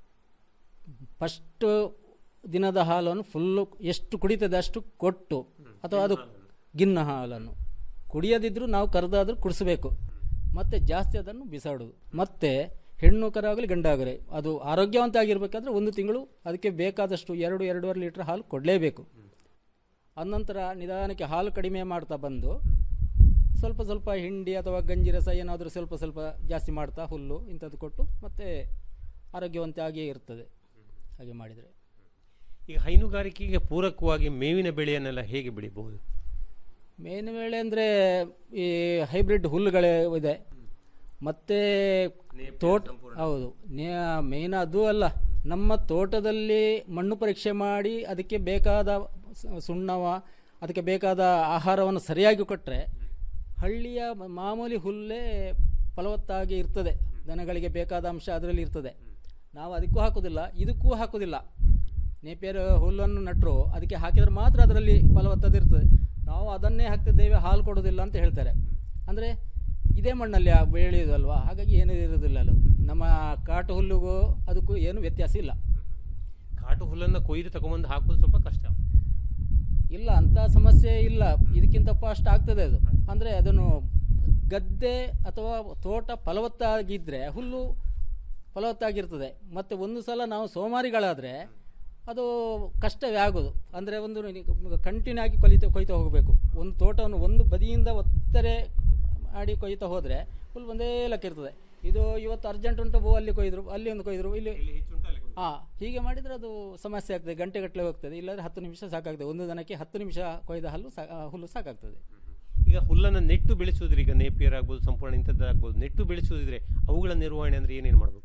ಫಸ್ಟ್ ದಿನದ ಹಾಲನ್ನು ಫುಲ್ಲು ಎಷ್ಟು ಕುಡಿತದೆ ಅಷ್ಟು ಕೊಟ್ಟು ಅಥವಾ ಅದು ಗಿನ್ನ ಹಾಲನ್ನು ಕುಡಿಯದಿದ್ರೂ ನಾವು ಕರೆದಾದ್ರೂ ಕುಡಿಸ್ಬೇಕು ಮತ್ತೆ ಜಾಸ್ತಿ ಅದನ್ನು ಬಿಸಾಡುದು ಮತ್ತೆ ಹೆಣ್ಣು ಕರಾಗಲಿ ಗಂಡಾಗಲಿ ಅದು ಆರೋಗ್ಯವಂತ ಆಗಿರ್ಬೇಕಾದ್ರೆ ಒಂದು ತಿಂಗಳು ಅದಕ್ಕೆ ಬೇಕಾದಷ್ಟು ಎರಡು ಎರಡೂವರೆ ಲೀಟರ್ ಹಾಲು ಕೊಡಲೇಬೇಕು ಅನಂತರ ನಿಧಾನಕ್ಕೆ ಹಾಲು ಕಡಿಮೆ ಮಾಡ್ತಾ ಬಂದು ಸ್ವಲ್ಪ ಸ್ವಲ್ಪ ಹಿಂಡಿ ಅಥವಾ ಗಂಜಿ ರಸ ಏನಾದರೂ ಸ್ವಲ್ಪ ಸ್ವಲ್ಪ ಜಾಸ್ತಿ ಮಾಡ್ತಾ ಹುಲ್ಲು ಇಂಥದ್ದು ಕೊಟ್ಟು ಮತ್ತೆ ಆರೋಗ್ಯವಂತ ಆಗಿಯೇ ಇರ್ತದೆ ಹಾಗೆ ಮಾಡಿದರೆ ಈಗ ಹೈನುಗಾರಿಕೆಗೆ ಪೂರಕವಾಗಿ ಮೇವಿನ ಬೆಳೆಯನ್ನೆಲ್ಲ ಹೇಗೆ ಬೆಳಿಬಹುದು ಮೇನ್ ವೇಳೆ ಅಂದರೆ ಈ ಹೈಬ್ರಿಡ್ ಹುಲ್ಲುಗಳೇ ಇದೆ ಮತ್ತೆ ತೋಟ ಹೌದು ಮೇನ್ ಅದು ಅಲ್ಲ ನಮ್ಮ ತೋಟದಲ್ಲಿ ಮಣ್ಣು ಪರೀಕ್ಷೆ ಮಾಡಿ ಅದಕ್ಕೆ ಬೇಕಾದ ಸ- ಸುಣ್ಣವ ಅದಕ್ಕೆ ಬೇಕಾದ ಆಹಾರವನ್ನು ಸರಿಯಾಗಿ ಕೊಟ್ಟರೆ ಹಳ್ಳಿಯ ಮ- ಮಾಮೂಲಿ ಹುಲ್ಲೇ ಫಲವತ್ತಾಗಿ ಇರ್ತದೆ ದನಗಳಿಗೆ ಬೇಕಾದ ಅಂಶ ಅದರಲ್ಲಿ ಇರ್ತದೆ ನಾವು ಅದಕ್ಕೂ ಹಾಕೋದಿಲ್ಲ ಇದಕ್ಕೂ ಹಾಕೋದಿಲ್ಲ ನೇಪಿಯರ್ ಹುಲ್ಲನ್ನು ನಟ್ಟರು ಅದಕ್ಕೆ ಹಾಕಿದ್ರೆ ಮಾತ್ರ ಅದರಲ್ಲಿ ಫಲವತ್ತದ ಇರ್ತದೆ ನಾವು ಅದನ್ನೇ ಹಾಕ್ತಿದ್ದೇವೆ ಹಾಲು ಕೊಡೋದಿಲ್ಲ ಅಂತ ಹೇಳ್ತಾರೆ ಅಂದರೆ ಇದೇ ಮಣ್ಣಲ್ಲಿ ಆ ಬೆಳೆಯೋದಲ್ವಾ ಹಾಗಾಗಿ ಏನೂ ಇರೋದಿಲ್ಲ ಅದು ನಮ್ಮ ಕಾಟು ಹುಲ್ಲುಗೂ ಅದಕ್ಕೂ ಏನು ವ್ಯತ್ಯಾಸ ಇಲ್ಲ ಕಾಟು ಹುಲ್ಲನ್ನು ಕೊಯ್ದು ತಗೊಂಬಂದು ಹಾಕೋದು ಸ್ವಲ್ಪ ಕಷ್ಟ ಇಲ್ಲ ಅಂಥ ಸಮಸ್ಯೆ ಇಲ್ಲ ಇದಕ್ಕಿಂತ ಫಾಸ್ಟ್ ಆಗ್ತದೆ ಅದು ಅಂದರೆ ಅದನ್ನು ಗದ್ದೆ ಅಥವಾ ತೋಟ ಫಲವತ್ತಾಗಿದ್ದರೆ ಹುಲ್ಲು ಫಲವತ್ತಾಗಿರ್ತದೆ ಮತ್ತು ಒಂದು ಸಲ ನಾವು ಸೋಮಾರಿಗಳಾದರೆ ಅದು ಕಷ್ಟವೇ ಆಗೋದು ಅಂದರೆ ಒಂದು ಕಂಟಿನ್ಯೂ ಆಗಿ ಕೊಲಿತ ಕೊಯ್ತಾ ಹೋಗಬೇಕು ಒಂದು ತೋಟವನ್ನು ಒಂದು ಬದಿಯಿಂದ ಒತ್ತರೆ ಮಾಡಿ ಕೊಯ್ತಾ ಹೋದರೆ ಹುಲ್ಲು ಒಂದೇ ಲೆಕ್ಕ ಇರ್ತದೆ ಇದು ಇವತ್ತು ಅರ್ಜೆಂಟ್ ಉಂಟು ಬೋ ಅಲ್ಲಿ ಕೊಯ್ದರು ಅಲ್ಲಿ ಒಂದು ಕೊಯ್ದರು ಇಲ್ಲಿ ಹಾಂ ಹೀಗೆ ಮಾಡಿದರೆ ಅದು ಸಮಸ್ಯೆ ಆಗ್ತದೆ ಗಂಟೆಗಟ್ಟಲೆ ಹೋಗ್ತದೆ ಇಲ್ಲಾಂದರೆ ಹತ್ತು ನಿಮಿಷ ಸಾಕಾಗ್ತದೆ ಒಂದು ದನಕ್ಕೆ ಹತ್ತು ನಿಮಿಷ ಕೊಯ್ದ ಹಲ್ಲು ಸಾ ಆ, ಹುಲ್ಲು ಸಾಕಾಗ್ತದೆ ಈಗ ಹುಲ್ಲನ್ನು ನೆಟ್ಟು ಬೆಳೆಸುವುದ್ರೆ ಈಗ ನೇಪಿಯರ್ ಆಗ್ಬೋದು ಸಂಪೂರ್ಣ ಇಂಥದ್ದಾಗ್ಬೋದು ನೆಟ್ಟು ಬೆಳೆಸುವುದಿದ್ರೆ ಅವುಗಳ ನಿರ್ವಹಣೆ ಅಂದ್ರೆ ಏನೇನು ಮಾಡಬೇಕು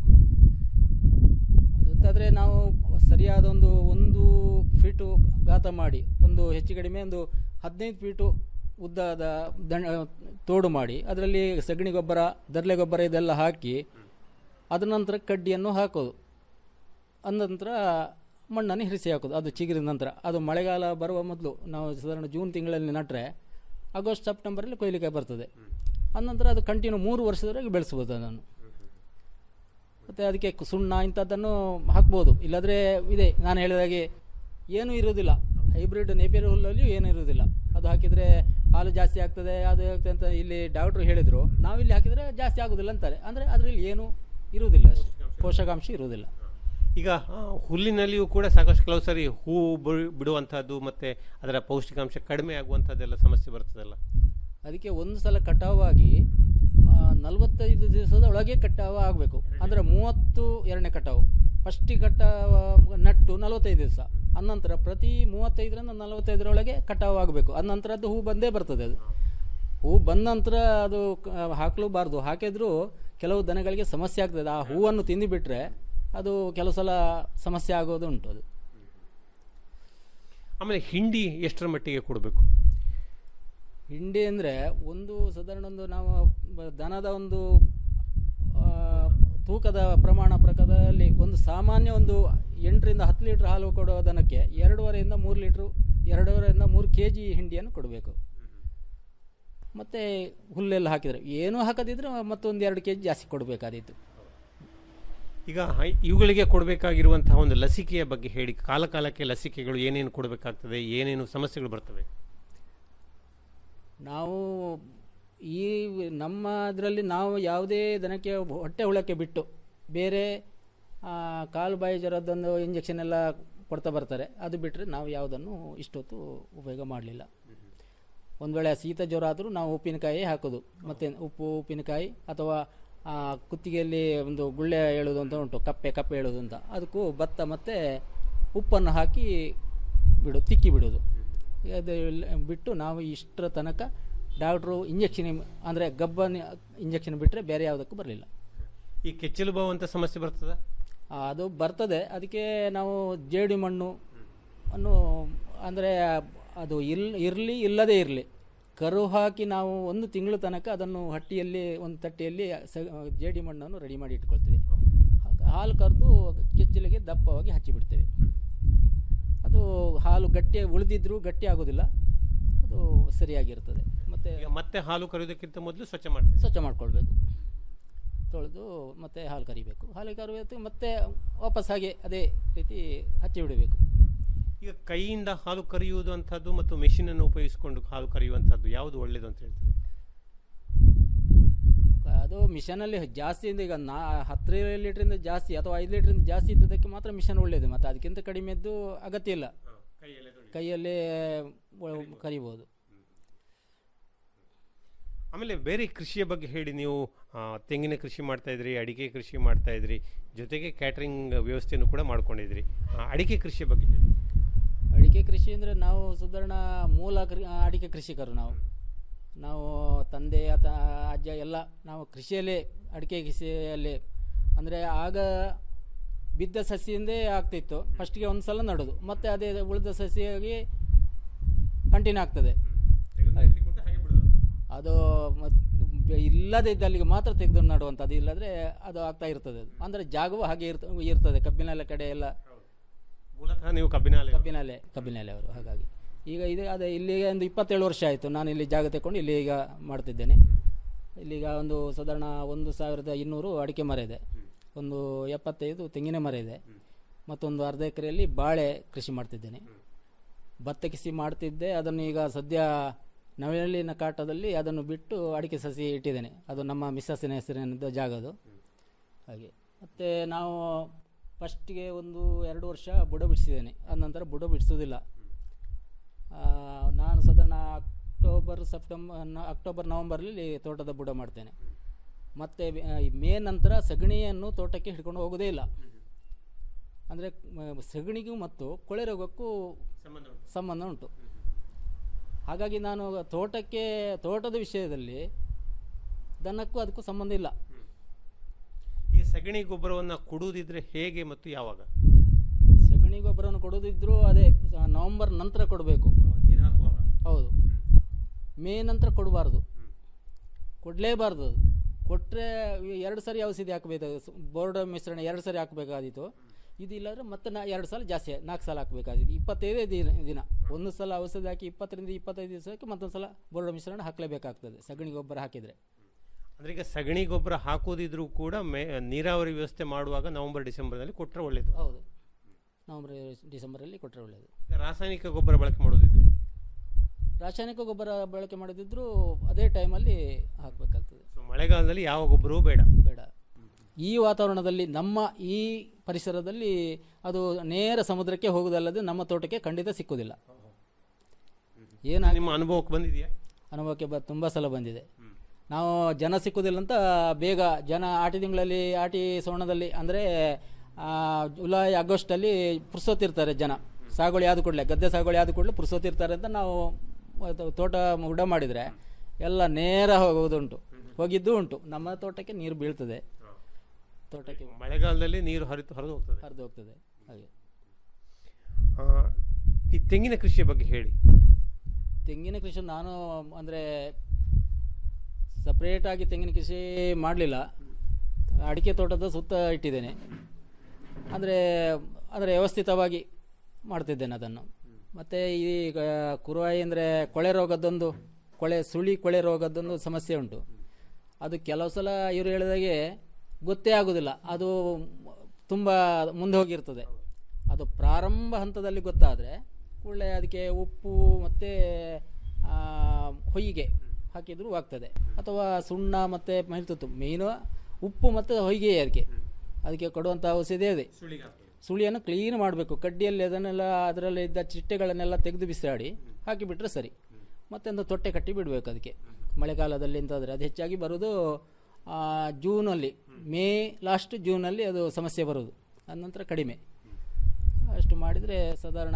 ಅದಂತಾದರೆ ನಾವು ಸರಿಯಾದ ಒಂದು ಒಂದು ಫೀಟು ಗಾತ ಮಾಡಿ ಒಂದು ಹೆಚ್ಚು ಕಡಿಮೆ ಒಂದು ಹದಿನೈದು ಫೀಟು ಉದ್ದದ ದಂಡ ತೋಡು ಮಾಡಿ ಅದರಲ್ಲಿ ಸಗಣಿ ಗೊಬ್ಬರ ದರ್ಲೆ ಗೊಬ್ಬರ ಇದೆಲ್ಲ ಹಾಕಿ ಅದ ನಂತರ ಕಡ್ಡಿಯನ್ನು ಹಾಕೋದು ನಂತರ ಮಣ್ಣನ್ನು ಹಿರಿಸಿ ಹಾಕೋದು ಅದು ಚಿಗುರಿದ ನಂತರ ಅದು ಮಳೆಗಾಲ ಬರುವ ಮೊದಲು ನಾವು ಸಾಧಾರಣ ಜೂನ್ ತಿಂಗಳಲ್ಲಿ ನಟ್ಟರೆ ಆಗಸ್ಟ್ ಸೆಪ್ಟೆಂಬರಲ್ಲಿ ಕೊಯ್ಲಿಕ್ಕೆ ಬರ್ತದೆ ಅನಂತರ ಅದು ಕಂಟಿನ್ಯೂ ಮೂರು ವರ್ಷದವರೆಗೆ ಬೆಳೆಸ್ಬೋದು ಅದನ್ನು ಮತ್ತು ಅದಕ್ಕೆ ಕು- ಸುಣ್ಣ ಇಂಥದ್ದನ್ನು ಹಾಕ್ಬೋದು ಇಲ್ಲಾಂದರೆ ಇದೆ ನಾನು ಹೇಳಿದಾಗೆ ಏನೂ ಇರೋದಿಲ್ಲ ಹೈಬ್ರಿಡ್ ನೇಪಿಯರ್ ಹುಲ್ಲಲ್ಲಿಯೂ ಏನೂ ಇರೋದಿಲ್ಲ ಅದು ಹಾಕಿದರೆ ಹಾಲು ಜಾಸ್ತಿ ಆಗ್ತದೆ ಅದು ಆಗ್ತದೆ ಅಂತ ಇಲ್ಲಿ ಡಾಕ್ಟ್ರು ಹೇಳಿದರು ನಾವಿಲ್ಲಿ ಹಾಕಿದರೆ ಜಾಸ್ತಿ ಆಗೋದಿಲ್ಲ ಅಂತಾರೆ ಅಂದರೆ ಅದರಲ್ಲಿ ಏನೂ ಇರುವುದಿಲ್ಲ ಅಷ್ಟೇ ಪೋಷಕಾಂಶ ಇರುವುದಿಲ್ಲ ಈಗ ಆ, ಹುಲ್ಲಿನಲ್ಲಿಯೂ ಕೂಡ ಸಾಕಷ್ಟು ಕೆಲವು ಸರಿ ಹೂ ಬಿ- ಬಿಡುವಂತಹದ್ದು ಮತ್ತೆ ಅದರ ಪೌಷ್ಟಿಕಾಂಶ ಕಡಿಮೆ ಆಗುವಂತಹದ್ದೆಲ್ಲ ಸಮಸ್ಯೆ ಬರ್ತದಲ್ಲ ಅದಕ್ಕೆ ಒಂದು ಸಲ ಕಟಾವಾಗಿ ಆ, ನಲವತ್ತೈದು ದಿವಸದ ಒಳಗೆ ಕಟಾವು ಆಗಬೇಕು ಅಂದರೆ ಮೂವತ್ತು ಎರಡನೇ ಕಟಾವು ಫಸ್ಟಿಗೆ ಕಟಾವು ನಟ್ಟು ನಲವತ್ತೈದು ದಿವಸ ಅನಂತರ ಪ್ರತಿ ಮೂವತ್ತೈದರಿಂದ ನಲವತ್ತೈದರೊಳಗೆ ಕಟಾವು ಆಗಬೇಕು ಅನಂತರ ಅದು ಹೂ ಬಂದೇ ಬರ್ತದೆ ಅದು ಹೂ ಬಂದ ನಂತರ ಅದು ಕ- ಹಾಕಲೂಬಾರ್ದು ಹಾಕಿದ್ರೂ ಕೆಲವು ದನಗಳಿಗೆ ಸಮಸ್ಯೆ ಆಗ್ತದೆ ಆ ಹೂವನ್ನು ತಿಂದುಬಿಟ್ರೆ ಅದು ಕೆಲವು ಸಲ ಸಮಸ್ಯೆ ಆಗೋದು ಉಂಟು ಅದು ಆಮೇಲೆ ಹಿಂಡಿ ಎಷ್ಟರ ಮಟ್ಟಿಗೆ ಕೊಡಬೇಕು ಹಿಂಡಿ ಅಂದರೆ ಒಂದು ಸಾಧಾರಣ ಒಂದು ನಾವು ಬ- ದನದ ಒಂದು ಆ, ತೂಕದ ಪ್ರಮಾಣ ಪ್ರಕಾರದಲ್ಲಿ ಒಂದು ಸಾಮಾನ್ಯ ಒಂದು ಎಂಟರಿಂದ ಹತ್ತು ಲೀಟ್ರ್ ಹಾಲು ಕೊಡುವ ದನಕ್ಕೆ ಎರಡೂವರೆಯಿಂದ ಮೂರು ಲೀಟ್ರು ಎರಡೂವರೆಯಿಂದ ಮೂರು ಕೆ ಜಿ ಹಿಂಡಿಯನ್ನು ಕೊಡಬೇಕು ಮತ್ತು ಹುಲ್ಲೆಲ್ಲ ಹಾಕಿದರೆ ಏನೂ ಹಾಕದಿದ್ರೆ ಮತ್ತೊಂದು ಎರಡು ಕೆ ಜಿ ಜಾಸ್ತಿ ಕೊಡಬೇಕಾದೀತು ಈಗ ಹೈ- ಇವುಗಳಿಗೆ ಕೊಡಬೇಕಾಗಿರುವಂತಹ ಒಂದು ಲಸಿಕೆಯ ಬಗ್ಗೆ ಹೇಳಿ ಕಾಲ ಕಾಲಕ್ಕೆ ಲಸಿಕೆಗಳು ಏನೇನು ಕೊಡಬೇಕಾಗ್ತದೆ ಏನೇನು ಸಮಸ್ಯೆಗಳು ಬರ್ತವೆ ನಾವು ಈ ನಮ್ಮ ಇದರಲ್ಲಿ ನಾವು ಯಾವುದೇ ದನಕ್ಕೆ ಹೊಟ್ಟೆ ಹುಳಕ್ಕೆ ಬಿಟ್ಟು ಬೇರೆ ಆ, ಕಾಲು ಬಾಯಿ ಜ್ವರದೊಂದು ಇಂಜೆಕ್ಷನ್ ಎಲ್ಲ ಕೊಡ್ತಾ ಬರ್ತಾರೆ ಅದು ಬಿಟ್ಟರೆ ನಾವು ಯಾವುದನ್ನು ಇಷ್ಟೊತ್ತು ಉಪಯೋಗ ಮಾಡಲಿಲ್ಲ ಒಂದು ವೇಳೆ ಶೀತ ಜ್ವರ ಆದರೂ ನಾವು ಉಪ್ಪಿನಕಾಯಿ ಹಾಕೋದು ಮತ್ತೆ ಉಪ್ಪು ಉಪ್ಪಿನಕಾಯಿ ಅಥವಾ ಆ, ಕುತ್ತಿಗೆಯಲ್ಲಿ ಒಂದು ಗುಳ್ಳೆ ಹೇಳೋದು ಅಂತ ಉಂಟು ಕಪ್ಪೆ ಕಪ್ಪೆ ಹೇಳೋದು ಅಂತ ಅದಕ್ಕೂ ಭತ್ತ ಮತ್ತು ಉಪ್ಪನ್ನು ಹಾಕಿ ಬಿಡು ತಿಕ್ಕಿ ಬಿಡೋದು ಅದು ಎಲ್ಲ ಬಿಟ್ಟು ನಾವು ಇಷ್ಟರ ತನಕ ಡಾಕ್ಟ್ರು ಇಂಜೆಕ್ಷನ್ ಅಂದರೆ ಗಬ್ಬನ ಇಂಜೆಕ್ಷನ್ ಬಿಟ್ಟರೆ ಬೇರೆ ಯಾವುದಕ್ಕೂ ಬರಲಿಲ್ಲ ಈ ಕೆಚ್ಚಲು ಬಾವಂತ ಸಮಸ್ಯೆ ಬರ್ತದ ಅದು ಬರ್ತದೆ ಅದಕ್ಕೆ ನಾವು ಜೇಡಿ ಮಣ್ಣು ಅನ್ನು ಅಂದರೆ ಅದು ಇಲ್ ಇರಲಿ ಇಲ್ಲದೇ ಇರಲಿ ಕರು ಹಾಕಿ ನಾವು ಒಂದು ತಿಂಗಳು ತನಕ ಅದನ್ನು ಹಟ್ಟಿಯಲ್ಲಿ ಒಂದು ತಟ್ಟೆಯಲ್ಲಿ ಸ ಜೇಡಿ ಮಣ್ಣನ್ನು ರೆಡಿ ಮಾಡಿ ಇಟ್ಕೊಳ್ತೀವಿ ಹಾಲು ಕರೆದು ಕೆಚ್ಚಲಿಗೆ ದಪ್ಪವಾಗಿ ಹಚ್ಚಿಬಿಡ್ತೇವೆ ಅದು ಹಾಲು ಗಟ್ಟಿ ಉಳಿದಿದ್ರೂ ಗಟ್ಟಿ ಆಗೋದಿಲ್ಲ ಅದು ಸರಿಯಾಗಿರ್ತದೆ ಮತ್ತು ಈಗ ಮತ್ತೆ ಹಾಲು ಕರೆಯೋದಕ್ಕಿಂತ ಮೊದಲು ಸ್ವಚ್ಛ ಮಾಡ್ತೀವಿ ಸ್ವಚ್ಛ ಮಾಡ್ಕೊಳ್ಬೇಕು ತೊಳೆದು ಮತ್ತೆ ಹಾಲು ಕರಿಬೇಕು ಹಾಲು ಕರಿಬೇಕು ಮತ್ತೆ ವಾಪಸ್ ಹಾಗೆ ಅದೇ ರೀತಿ ಹಚ್ಚಿ ಬಿಡಬೇಕು ಈಗ ಕೈಯಿಂದ ಹಾಲು ಕರೆಯುವುದು ಅಂತದ್ದು ಮತ್ತು ಮೆಷಿನ್ ಅನ್ನು ಉಪಯೋಗಿಸಿಕೊಂಡು ಹಾಲು ಕರೆಯುವಂತದ್ದು ಯಾವುದು ಒಳ್ಳೇದು ಅಂತ ಹೇಳ್ತೀರಿ ಅದು ಮಿಷನಲ್ಲಿ ಜಾಸ್ತಿ ಇಂದ ಈಗ ನಾ ಹತ್ತು ಲೀಟ್ರಿಂದ ಜಾಸ್ತಿ ಅಥವಾ ಐದು ಲೀಟ್ರಿಂದ ಜಾಸ್ತಿ ಇದ್ದದಕ್ಕೆ ಮಾತ್ರ ಮಿಷನ್ ಒಳ್ಳೆಯದು ಮತ್ತು ಅದಕ್ಕಿಂತ ಕಡಿಮೆದ್ದು ಅಗತ್ಯ ಇಲ್ಲ ಕೈಯಲ್ಲೇ ಒ- ಕರಿಬೋದು ಆಮೇಲೆ ಬೇರೆ ಕೃಷಿಯ ಬಗ್ಗೆ ಹೇಳಿ ನೀವು ಆ, ತೆಂಗಿನ ಕೃಷಿ ಮಾಡ್ತಾ ಇದ್ರಿ ಅಡಿಕೆ ಕೃಷಿ ಮಾಡ್ತಾ ಇದ್ರಿ ಜೊತೆಗೆ ಕ್ಯಾಟ್ರಿಂಗ್ ವ್ಯವಸ್ಥೆಯನ್ನು ಕೂಡ ಮಾಡ್ಕೊಂಡಿದ್ರಿ ಆ, ಅಡಿಕೆ ಕೃಷಿಯ ಬಗ್ಗೆ ಹೇಳಿ ಅಡಿಕೆ ಕೃಷಿ ಅಂದರೆ ನಾವು ಸಾಧಾರಣ ಮೂಲ ಕೃ ಅಡಿಕೆ ಕೃಷಿಕರು ನಾವು ನಾವು ತಂದೆ ಅತ ಅಜ್ಜ ಎಲ್ಲ ನಾವು ಕೃಷಿಯಲ್ಲೇ ಅಡಿಕೆ ಕೃಷಿಯಲ್ಲೇ ಅಂದರೆ ಆಗ ಬಿದ್ದ ಸಸಿಯಿಂದೇ ಆಗ್ತಿತ್ತು ಫಸ್ಟಿಗೆ ಒಂದು ಸಲ ನಡೋದು ಮತ್ತೆ ಅದೇ ಉಳಿದ ಸಸಿಯಾಗಿ ಕಂಟಿನ್ಯೂ ಆಗ್ತದೆ ಅದು ಮತ್- ಇಲ್ಲದೆ ಇದ್ದಲ್ಲಿಗೆ ಮಾತ್ರ ತೆಗೆದು ನಡುವಂಥದ್ದು ಇಲ್ಲದ್ರೆ ಅದು ಆಗ್ತಾ ಇರ್ತದೆ ಅದು. ಅಂದರೆ ಜಾಗವು ಹಾಗೆ ಇರ್ತ ಇರ್ತದೆ ಕಬ್ಬಿನೆಲ್ಲ ಕಡೆ ಎಲ್ಲ ಮೂಲತಃ ನೀವು ಕಬ್ಬಿನಾಲೆ ಕಬ್ಬಿನಾಲೆ ಕಬ್ಬಿನಾಲೆ ಅವರು ಹಾಗಾಗಿ ಈಗ ಇದು ಅದೇ ಇಲ್ಲಿಗೆ ಒಂದು ಇಪ್ಪತ್ತೇಳು ವರ್ಷ ಆಯಿತು ನಾನು ಇಲ್ಲಿ ಜಾಗ ತಗೊಂಡು ಇಲ್ಲಿ ಈಗ ಮಾಡ್ತಿದ್ದೇನೆ ಇಲ್ಲಿಗ ಒಂದು ಸಾಧಾರಣ ಒಂದು ಸಾವಿರದ ಇನ್ನೂರು ಅಡಿಕೆ ಮರ ಇದೆ ಒಂದು ಎಪ್ಪತ್ತೈದು ತೆಂಗಿನ ಮರ ಇದೆ ಮತ್ತೊಂದು ಅರ್ಧ ಎಕರೆಯಲ್ಲಿ ಬಾಳೆ ಕೃಷಿ ಮಾಡ್ತಿದ್ದೇನೆ ಭತ್ತ ಕೃಷಿ ಮಾಡ್ತಿದ್ದೆ ಅದನ್ನು ಈಗ ಸದ್ಯ ನವಲಿನ ಕಾಟದಲ್ಲಿ ಅದನ್ನು ಬಿಟ್ಟು ಅಡಿಕೆ ಸಸಿ ಇಟ್ಟಿದ್ದೇನೆ ಅದು ನಮ್ಮ ಮಿಸ್ಸಸ್ಸಿನ ಹೆಸರಿನಿಂದ ಜಾಗ ಅದು ಹಾಗೆ ಮತ್ತು ನಾವು ಫಸ್ಟಿಗೆ ಒಂದು ಎರಡು ವರ್ಷ ಬುಡ ಬಿಡಿಸಿದ್ದೇನೆ ಅದ ನಂತರ ಬುಡ ಬಿಡಿಸೋದಿಲ್ಲ ಆ, ನಾನು ಸಾಧಾರಣ ಅಕ್ಟೋಬರ್ ಸೆಪ್ಟೆಂಬರ್ ನ- ಅಕ್ಟೋಬರ್ ನವಂಬರಲ್ಲಿ ತೋಟದ ಬುಡ ಮಾಡ್ತೇನೆ ಮತ್ತು ಮೇ ನಂತರ ಸಗಣಿಯನ್ನು ತೋಟಕ್ಕೆ ಹಿಡ್ಕೊಂಡು ಹೋಗೋದೇ ಇಲ್ಲ ಅಂದರೆ ಸಗಣಿಗೂ ಮತ್ತು ಕೊಳೆ ರೋಗಕ್ಕೂ ಸಂಬಂಧ ಉಂಟು ಹಾಗಾಗಿ ನಾನು ತೋಟಕ್ಕೆ ತೋಟದ ವಿಷಯದಲ್ಲಿ ದನಕ್ಕೂ ಅದಕ್ಕೂ ಸಂಬಂಧ ಇಲ್ಲ ಈಗ ಸಗಣಿ ಗೊಬ್ಬರವನ್ನು ಕೊಡುವುದಿದ್ರೆ ಹೇಗೆ ಮತ್ತು ಯಾವಾಗ ಸಗಣಿ ಗೊಬ್ಬರವನ್ನು ಕೊಡೋದಿದ್ರು ಅದೇ ಸ- ನವೆಂಬರ್ ನಂತರ ಕೊಡಬೇಕು ಹೌದು ಮೇ ನಂತರ ಕೊಡಬಾರ್ದು ಕೊಡಲೇಬಾರ್ದು ಅದು ಕೊಟ್ಟರೆ ಎರಡು ಸರಿ ಔಷಧಿ ಹಾಕಬೇಕು ಬೋರ್ಡ್ ಮಿಶ್ರಣ ಎರಡು ಸರಿ ಹಾಕಬೇಕಾದಿತ್ತು ಇದು ಇಲ್ಲಾಂದ್ರೆ ಮತ್ತೆ ನಾ ಎರಡು ಸಲ ಜಾಸ್ತಿ ನಾಲ್ಕು ಸಲ ಹಾಕಬೇಕಾಗಿತ್ತು ಇಪ್ಪತ್ತೈದೇ ದಿನ ದಿನ ಒಂದು ಸಲ ಔಷಧಿ ಹಾಕಿ ಇಪ್ಪತ್ತರಿಂದ ಇಪ್ಪತ್ತೈದು ದಿವಸಕ್ಕೆ ಮತ್ತೊಂದು ಸಲ ಬೋರ್ಡ್ ಮಿಶ್ರಣ ಹಾಕಲೇಬೇಕಾಗ್ತದೆ ಸಗಣಿ ಗೊಬ್ಬರ ಹಾಕಿದರೆ ಅಂದ್ರೆ ಈಗ ಸಗಣಿ ಗೊಬ್ಬರ ಹಾಕೋದಿದ್ರು ಕೂಡ ಮೇ ನೀರಾವರಿ ವ್ಯವಸ್ಥೆ ಮಾಡುವಾಗ ನವೆಂಬರ್ ಡಿಸೆಂಬರ್ನಲ್ಲಿ ಕೊಟ್ಟರೆ ಒಳ್ಳೇದು ಹೌದು ನವಂಬರ್ ಡಿಸೆಂಬರಲ್ಲಿ ಕೊಟ್ಟರೆ ಒಳ್ಳೆಯದು ಈಗ ರಾಸಾಯನಿಕ ಗೊಬ್ಬರ ಬಳಕೆ ಮಾಡೋದಿದ್ರೆ ರಾಸಾಯನಿಕ ಗೊಬ್ಬರ ಬಳಕೆ ಮಾಡೋದಿದ್ರು ಅದೇ ಟೈಮಲ್ಲಿ ಹಾಕಬೇಕಾಗ್ತದೆ ಸೊ ಮಳೆಗಾಲದಲ್ಲಿ ಯಾವ ಗೊಬ್ಬರವೂ ಬೇಡ ಬೇಡ ಈ ವಾತಾವರಣದಲ್ಲಿ ನಮ್ಮ ಈ ಪರಿಸರದಲ್ಲಿ ಅದು ನೇರ ಸಮುದ್ರಕ್ಕೆ ಹೋಗುವುದಲ್ಲದೆ ನಮ್ಮ ತೋಟಕ್ಕೆ ಖಂಡಿತ ಸಿಕ್ಕುವುದಿಲ್ಲ ಏನು ನಿಮ್ಮ ಅನುಭವಕ್ಕೆ ಬಂದಿದೆಯಾ ಅನುಭವಕ್ಕೆ ಬ ತುಂಬ ಸಲ ಬಂದಿದೆ ನಾವು ಜನ ಸಿಕ್ಕುವುದಿಲ್ಲ ಅಂತ ಬೇಗ ಜನ ಆಟಿ ತಿಂಗಳಲ್ಲಿ ಆಟಿ ಸೋಣದಲ್ಲಿ ಅಂದರೆ ಜುಲೈ ಆಗಸ್ಟಲ್ಲಿ ಪುರ್ಸೋತಿರ್ತಾರೆ ಜನ ಸಾಗುವಳಿ ಆದ ಕೂಡಲೇ ಗದ್ದೆ ಸಾಗುವಳಿ ಆದ ಕೂಡಲೇ ಪುರ್ಸೋತಿರ್ತಾರೆ ಅಂತ ನಾವು ಅದು ತೋಟ ಉಡ ಮಾಡಿದರೆ ಎಲ್ಲ ನೇರ ಹೋಗುವುದುಂಟು ಹೋಗಿದ್ದು ಉಂಟು ನಮ್ಮ ತೋಟಕ್ಕೆ ನೀರು ಬೀಳ್ತದೆ ತೋಟಕ್ಕೆ ಮಳೆಗಾಲದಲ್ಲಿ ನೀರು ಹರಿದು ಹರಿದು ಹೋಗ್ತದೆ ಹರಿದು ಹೋಗ್ತದೆ ಹಾಗೆ ಆ, ಈ ತೆಂಗಿನ ಕೃಷಿಯ ಬಗ್ಗೆ ಹೇಳಿ ತೆಂಗಿನ ಕೃಷಿ ನಾನು ಅಂದರೆ ಸಪ್ರೇಟಾಗಿ ತೆಂಗಿನ ಕೃಷಿ ಮಾಡಲಿಲ್ಲ ಅಡಿಕೆ ತೋಟದ ಸುತ್ತ ಇಟ್ಟಿದ್ದೇನೆ ಅಂದರೆ ಅಂದರೆ ವ್ಯವಸ್ಥಿತವಾಗಿ ಮಾಡ್ತಿದ್ದೇನೆ ಅದನ್ನು ಮತ್ತು ಈಗ ಕುರುವಾಯಿ ಅಂದರೆ ಕೊಳೆ ರೋಗದ್ದೊಂದು ಕೊಳೆ ಸುಳಿ ಕೊಳೆ ರೋಗದ್ದೊಂದು ಸಮಸ್ಯೆ ಉಂಟು ಅದು ಕೆಲವು ಸಲ ಇವರು ಹೇಳಿದಾಗೆ ಗೊತ್ತೇ ಆಗೋದಿಲ್ಲ ಅದು ತುಂಬ ಮುಂದೆ ಹೋಗಿರ್ತದೆ ಅದು ಪ್ರಾರಂಭ ಹಂತದಲ್ಲಿ ಗೊತ್ತಾದರೆ ಕೂಡಲೇ ಅದಕ್ಕೆ ಉಪ್ಪು ಮತ್ತು ಹೊಯ್ಗೆ ಹಾಕಿದರೂ ಆಗ್ತದೆ ಅಥವಾ ಸುಣ್ಣ ಮತ್ತು ಮೈಲ್ತುತ್ತು ಮೇಯ್ನು ಉಪ್ಪು ಮತ್ತು ಹೊಯ್ಗೆ ಅದಕ್ಕೆ ಅದಕ್ಕೆ ಕೊಡುವಂಥ ಔಷಧಿ ಇದೆ ಸುಳಿಯನ್ನು ಕ್ಲೀನ್ ಮಾಡಬೇಕು ಕಡ್ಡಿಯಲ್ಲಿ ಅದನ್ನೆಲ್ಲ ಅದರಲ್ಲಿ ಇದ್ದ ಚಿಟ್ಟೆಗಳನ್ನೆಲ್ಲ ತೆಗೆದು ಬಿಸಾಡಿ ಹಾಕಿಬಿಟ್ರೆ ಸರಿ ಮತ್ತೆ ಒಂದು ತೊಟ್ಟೆ ಕಟ್ಟಿ ಬಿಡಬೇಕು ಅದಕ್ಕೆ ಮಳೆಗಾಲದಲ್ಲಿ ಎಂತಾದರೆ ಅದು ಹೆಚ್ಚಾಗಿ ಬರೋದು ಆ, ಜೂನಲ್ಲಿ ಮೇ ಲಾಸ್ಟ್ ಜೂನಲ್ಲಿ ಅದು ಸಮಸ್ಯೆ ಬರೋದು ಅನಂತರ ಕಡಿಮೆ ಅಷ್ಟು ಮಾಡಿದರೆ ಸಾಧಾರಣ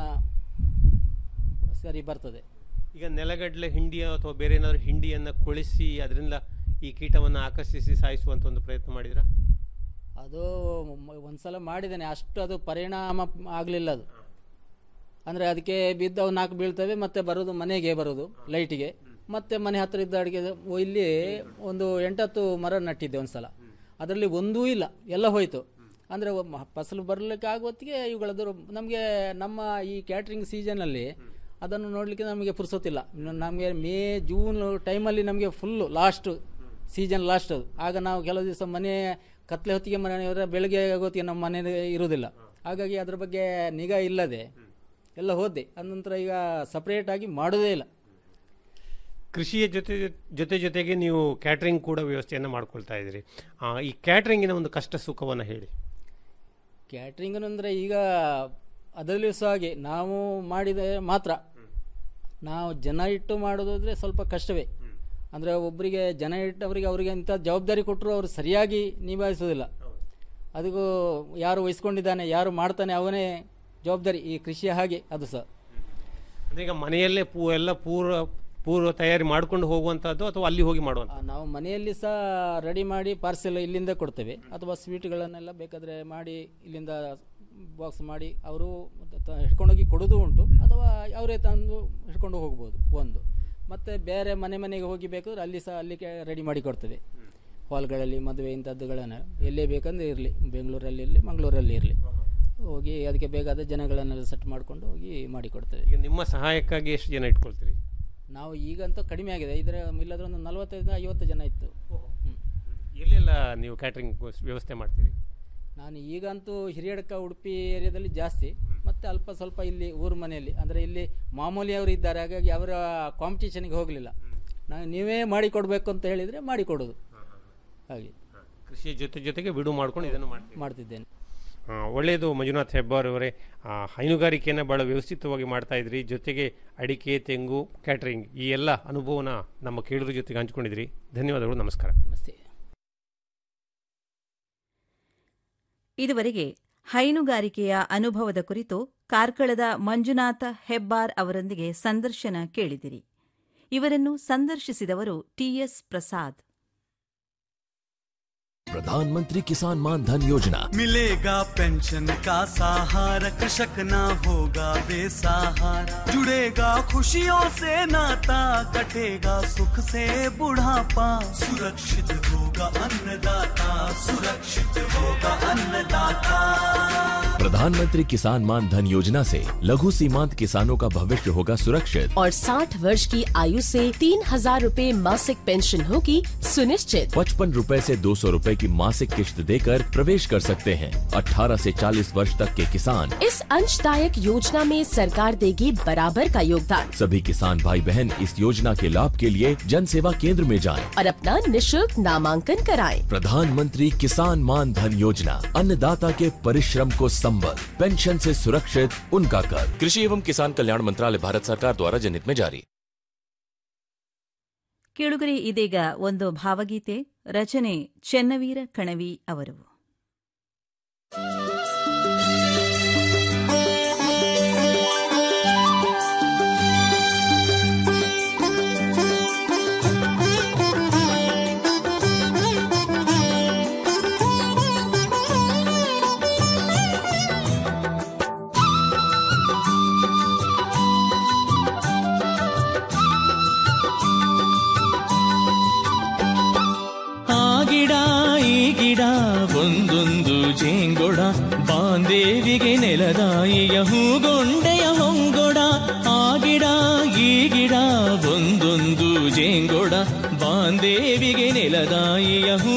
ಸರಿ ಬರ್ತದೆ ಈಗ ನೆಲಗಡಲೆ ಹಿಂಡಿ ಅಥವಾ ಬೇರೆ ಏನಾದರೂ ಹಿಂಡಿಯನ್ನು ಕೊಳಿಸಿ ಅದರಿಂದ ಈ ಕೀಟವನ್ನು ಆಕರ್ಷಿಸಿ ಸಾಯಿಸುವಂತ ಒಂದು ಪ್ರಯತ್ನ ಮಾಡಿದ್ರ ಅದು ಮ- ಒಂದ್ಸಲ ಮಾಡಿದ್ದೇನೆ ಅಷ್ಟು ಅದು ಪರಿಣಾಮ ಆಗಲಿಲ್ಲ ಅದು ಅಂದರೆ ಅದಕ್ಕೆ ಬಿದ್ದು ಅವು ನಾಲ್ಕು ಬೀಳ್ತವೆ ಮತ್ತೆ ಬರೋದು ಮನೆಗೆ ಬರೋದು ಲೈಟಿಗೆ ಮತ್ತೆ ಮನೆ ಹತ್ತಿರ ಇದ್ದ ಅಡಿಗೆ ಇಲ್ಲಿ ಒಂದು ಎಂಟತ್ತು ಮರ ನಟ್ಟಿದ್ದೆ ಒಂದ್ಸಲ ಅದರಲ್ಲಿ ಒಂದೂ ಇಲ್ಲ ಎಲ್ಲ ಹೋಯಿತು ಅಂದರೆ ಫಸಲು ಬರಲಿಕ್ಕೆ ಆಗುವತ್ತಿಗೆ ಇವುಗಳದ್ದು ನಮಗೆ ನಮ್ಮ ಈ ಕ್ಯಾಟ್ರಿಂಗ್ ಸೀಸನಲ್ಲಿ ಅದನ್ನು ನೋಡಲಿಕ್ಕೆ ನಮಗೆ ಪುರ್ಸೊತ್ತಿಲ್ಲ ನಮಗೆ ಮೇ ಜೂನ್ ಟೈಮಲ್ಲಿ ನಮಗೆ ಫುಲ್ಲು ಲಾಸ್ಟು ಸೀಸನ್ ಲಾಸ್ಟ್ ಅದು ಆಗ ನಾವು ಕೆಲವು ದಿವಸ ಮನೆ ಕತ್ಲೆ ಹೊತ್ತಿಗೆ ಮನೆಯವರ ಬೆಳಗ್ಗೆ ಹೊತ್ತಿಗೆ ನಮ್ಮ ಮನೆ ಇರುವುದಿಲ್ಲ ಹಾಗಾಗಿ ಅದ್ರ ಬಗ್ಗೆ ನಿಗಾ ಇಲ್ಲದೆ ಎಲ್ಲ ಹೋದೆ ಅನಂತರ ಈಗ ಸಪ್ರೇಟ್ ಆಗಿ ಮಾಡೋದೇ ಇಲ್ಲ ಕೃಷಿಯ ಜೊತೆ ಜೊತೆ ಜೊತೆಗೆ ನೀವು ಕ್ಯಾಟ್ರಿಂಗ್ ಕೂಡ ವ್ಯವಸ್ಥೆಯನ್ನು ಮಾಡ್ಕೊಳ್ತಾ ಇದ್ದೀರಿ ಆ, ಈ ಕ್ಯಾಟ್ರಿಂಗಿನ ಒಂದು ಕಷ್ಟ ಸುಖವನ್ನು ಹೇಳಿ ಕ್ಯಾಟ್ರಿಂಗ್ ಅಂದರೆ ಈಗ ಅದರಲ್ಲಿಯೂ ಸಹ ಹಾಗೆ ನಾವು ಮಾಡಿದ ಮಾತ್ರ ನಾವು ಜನ ಇಟ್ಟು ಮಾಡೋದಾದ್ರೆ ಸ್ವಲ್ಪ ಕಷ್ಟವೇ ಅಂದರೆ ಒಬ್ಬರಿಗೆ ಜನ ಇಟ್ಟವರಿಗೆ ಅವರಿಗೆ ಇಂಥ ಜವಾಬ್ದಾರಿ ಕೊಟ್ಟರು ಅವರು ಸರಿಯಾಗಿ ನಿಭಾಯಿಸೋದಿಲ್ಲ ಅದಕ್ಕೂ ಯಾರು ವಹಿಸ್ಕೊಂಡಿದ್ದಾನೆ ಯಾರು ಮಾಡ್ತಾನೆ ಅವನೇ ಜವಾಬ್ದಾರಿ ಈ ಕೃಷಿಯ ಹಾಗೆ ಅದು ಸಹ ಅಂದ್ರೆ ಈಗ ಮನೆಯಲ್ಲೇ ಪೂ ಎಲ್ಲ ಪೂರ್ವ ಪೂರ್ವ ತಯಾರಿ ಮಾಡ್ಕೊಂಡು ಹೋಗುವಂತಹದ್ದು ಅಥವಾ ಅಲ್ಲಿ ಹೋಗಿ ಮಾಡುವಂತ ಆ, ನಾವು ಮನೆಯಲ್ಲಿ ಸಹ ರೆಡಿ ಮಾಡಿ ಪಾರ್ಸೆಲ್ ಇಲ್ಲಿಂದ ಕೊಡ್ತೇವೆ ಅಥವಾ ಸ್ವೀಟ್ಗಳನ್ನೆಲ್ಲ ಬೇಕಾದರೆ ಮಾಡಿ ಇಲ್ಲಿಂದ ಬಾಕ್ಸ್ ಮಾಡಿ ಅವರು ಹಿಡ್ಕೊಂಡೋಗಿ ಕೊಡೋದು ಉಂಟು ಅಥವಾ ಅವರೇ ತಂದು ಹಿಡ್ಕೊಂಡು ಹೋಗ್ಬೋದು ಒಂದು ಮತ್ತು ಬೇರೆ ಮನೆ ಮನೆಗೆ ಹೋಗಿ ಬೇಕಾದ್ರೆ ಅಲ್ಲಿ ಸಹ ಅಲ್ಲಿ ರೆಡಿ ಮಾಡಿ ಕೊಡ್ತೇವೆ ಹಾಲ್ಗಳಲ್ಲಿ ಮದುವೆ ಇಂಥದ್ದುಗಳನ್ನು ಎಲ್ಲೇ ಬೇಕಂದ್ರೆ ಇರಲಿ ಬೆಂಗಳೂರಲ್ಲಿ ಇರಲಿ ಮಂಗಳೂರಲ್ಲಿ ಇರಲಿ ಹೋಗಿ ಅದಕ್ಕೆ ಬೇಕಾದ ಜನಗಳನ್ನೆಲ್ಲ ಸೆಟ್ ಮಾಡಿಕೊಂಡು ಹೋಗಿ ಮಾಡಿಕೊಡ್ತೇವೆ ಈಗ ನಿಮ್ಮ ಸಹಾಯಕ್ಕಾಗಿ ಎಷ್ಟು ಜನ ಇಟ್ಕೊಳ್ತೀರಿ ನಾವು ಈಗಂತೂ ಕಡಿಮೆ ಆಗಿದೆ ಇದರ ಇಲ್ಲದ್ರೆ ಒಂದು ನಲವತ್ತೈದು ಐವತ್ತು ಜನ ಇತ್ತು ಹ್ಮ್. ಎಲ್ಲೆಲ್ಲ ನೀವು ಕ್ಯಾಟ್ರಿಂಗ್ ವ್ಯವಸ್ಥೆ ಮಾಡ್ತೀರಿ ನಾನು ಈಗಂತೂ ಹಿರಿಯಡ್ಕ ಉಡುಪಿ ಏರಿಯಾದಲ್ಲಿ ಜಾಸ್ತಿ ಮತ್ತೆ ಅಲ್ಪ ಸ್ವಲ್ಪ ಇಲ್ಲಿ ಊರು ಮನೆಯಲ್ಲಿ ಅಂದರೆ ಇಲ್ಲಿ ಮಾಮೂಲಿಯವರು ಇದ್ದಾರೆ ಹಾಗಾಗಿ ಅವರ ಕಾಂಪಿಟೇಷನ್ಗೆ ಹೋಗಲಿಲ್ಲ ನಾನು ನೀವೇ ಮಾಡಿಕೊಡ್ಬೇಕು ಅಂತ ಹೇಳಿದರೆ ಮಾಡಿಕೊಡೋದು ಹಾಗೆ ಕೃಷಿಯ ಜೊತೆ ಜೊತೆಗೆ ಬಿಡು ಮಾಡ್ಕೊಂಡು ಇದನ್ನು ಮಾಡ್ತೀರಿ ಮಾಡ್ತಿದ್ದೇನೆ ಆ, ಒಳ್ಳೆಯದು ಮಂಜುನಾಥ್ ಹೆಬ್ಬಾರ್ ಅವರೇ ಆ, ಹೈನುಗಾರಿಕೆಯನ್ನು ಬಹಳ ವ್ಯವಸ್ಥಿತವಾಗಿ ಮಾಡ್ತಾ ಇದ್ರಿ ಜೊತೆಗೆ ಅಡಿಕೆ ತೆಂಗು ಕ್ಯಾಟ್ರಿಂಗ್ ಈ ಎಲ್ಲ ಅನುಭವನ ನಮ್ಮ ಕೇಳುಗರ ಜೊತೆಗೆ ಹಂಚ್ಕೊಂಡಿದ್ರಿ ಧನ್ಯವಾದಗಳು ನಮಸ್ಕಾರ ನಮಸ್ತೆ ಇದುವರೆಗೆ ಹೈನುಗಾರಿಕೆಯ ಅನುಭವದ ಕುರಿತು ಕಾರ್ಕಳದ ಮಂಜುನಾಥ ಹೆಬ್ಬಾರ್ ಅವರೊಂದಿಗೆ ಸಂದರ್ಶನ ಕೇಳಿದಿರಿ ಇವರನ್ನು ಸಂದರ್ಶಿಸಿದವರು ಟಿಎಸ್ ಪ್ರಸಾದ್ प्रधानमंत्री किसान मान धन योजना मिलेगा पेंशन का सहारा कृषक ना होगा बेसहारा जुड़ेगा खुशियों से नाता कटेगा सुख से बुढ़ापा सुरक्षित होगा अन्नदाता सुरक्षित होगा अन्नदाता प्रधानमंत्री किसान मान धन योजना से लघु सीमांत किसानों का भविष्य होगा सुरक्षित और 60 वर्ष की आयु से तीन हजार रूपए मासिक पेंशन होगी सुनिश्चित पचपन रूपए से दो सौ रूपए की मासिक किश्त देकर प्रवेश कर सकते हैं 18 से 40 वर्ष तक के किसान इस अंशदायक योजना में सरकार देगी बराबर का योगदान सभी किसान भाई बहन इस योजना के लाभ के लिए जन सेवा केंद्र में जाएं। और अपना निशुल्क नामांकन कराएं। प्रधानमंत्री किसान मान धन योजना अन्नदाता के परिश्रम को संबल पेंशन से सुरक्षित उनका कर कृषि एवं किसान कल्याण मंत्रालय भारत सरकार द्वारा जनहित में जारी ಕೇಳುಗರೆ ಇದೀಗ ಒಂದು ಭಾವಗೀತೆ ರಚನೆ ಚೆನ್ನವೀರ ಕಣವಿ ಅವರು ಆ ಗಿಡ ಈ ಗಿಡ ಒಂದೊಂದು ಜೇಂಗೊಡ ಬಾಂದೇವಿಗೆ ನೆಲದಾಯಿಯ ಹೂಗೊಂಡೆಯ ಹೊಂಗೊಡ ಆ ಗಿಡ ಈ ಗಿಡ ಒಂದೊಂದು ಜೇಂಗೊಡ ಬಾಂದೇವಿಗೆ ನೆಲದಾಯಿಯ ಹೂ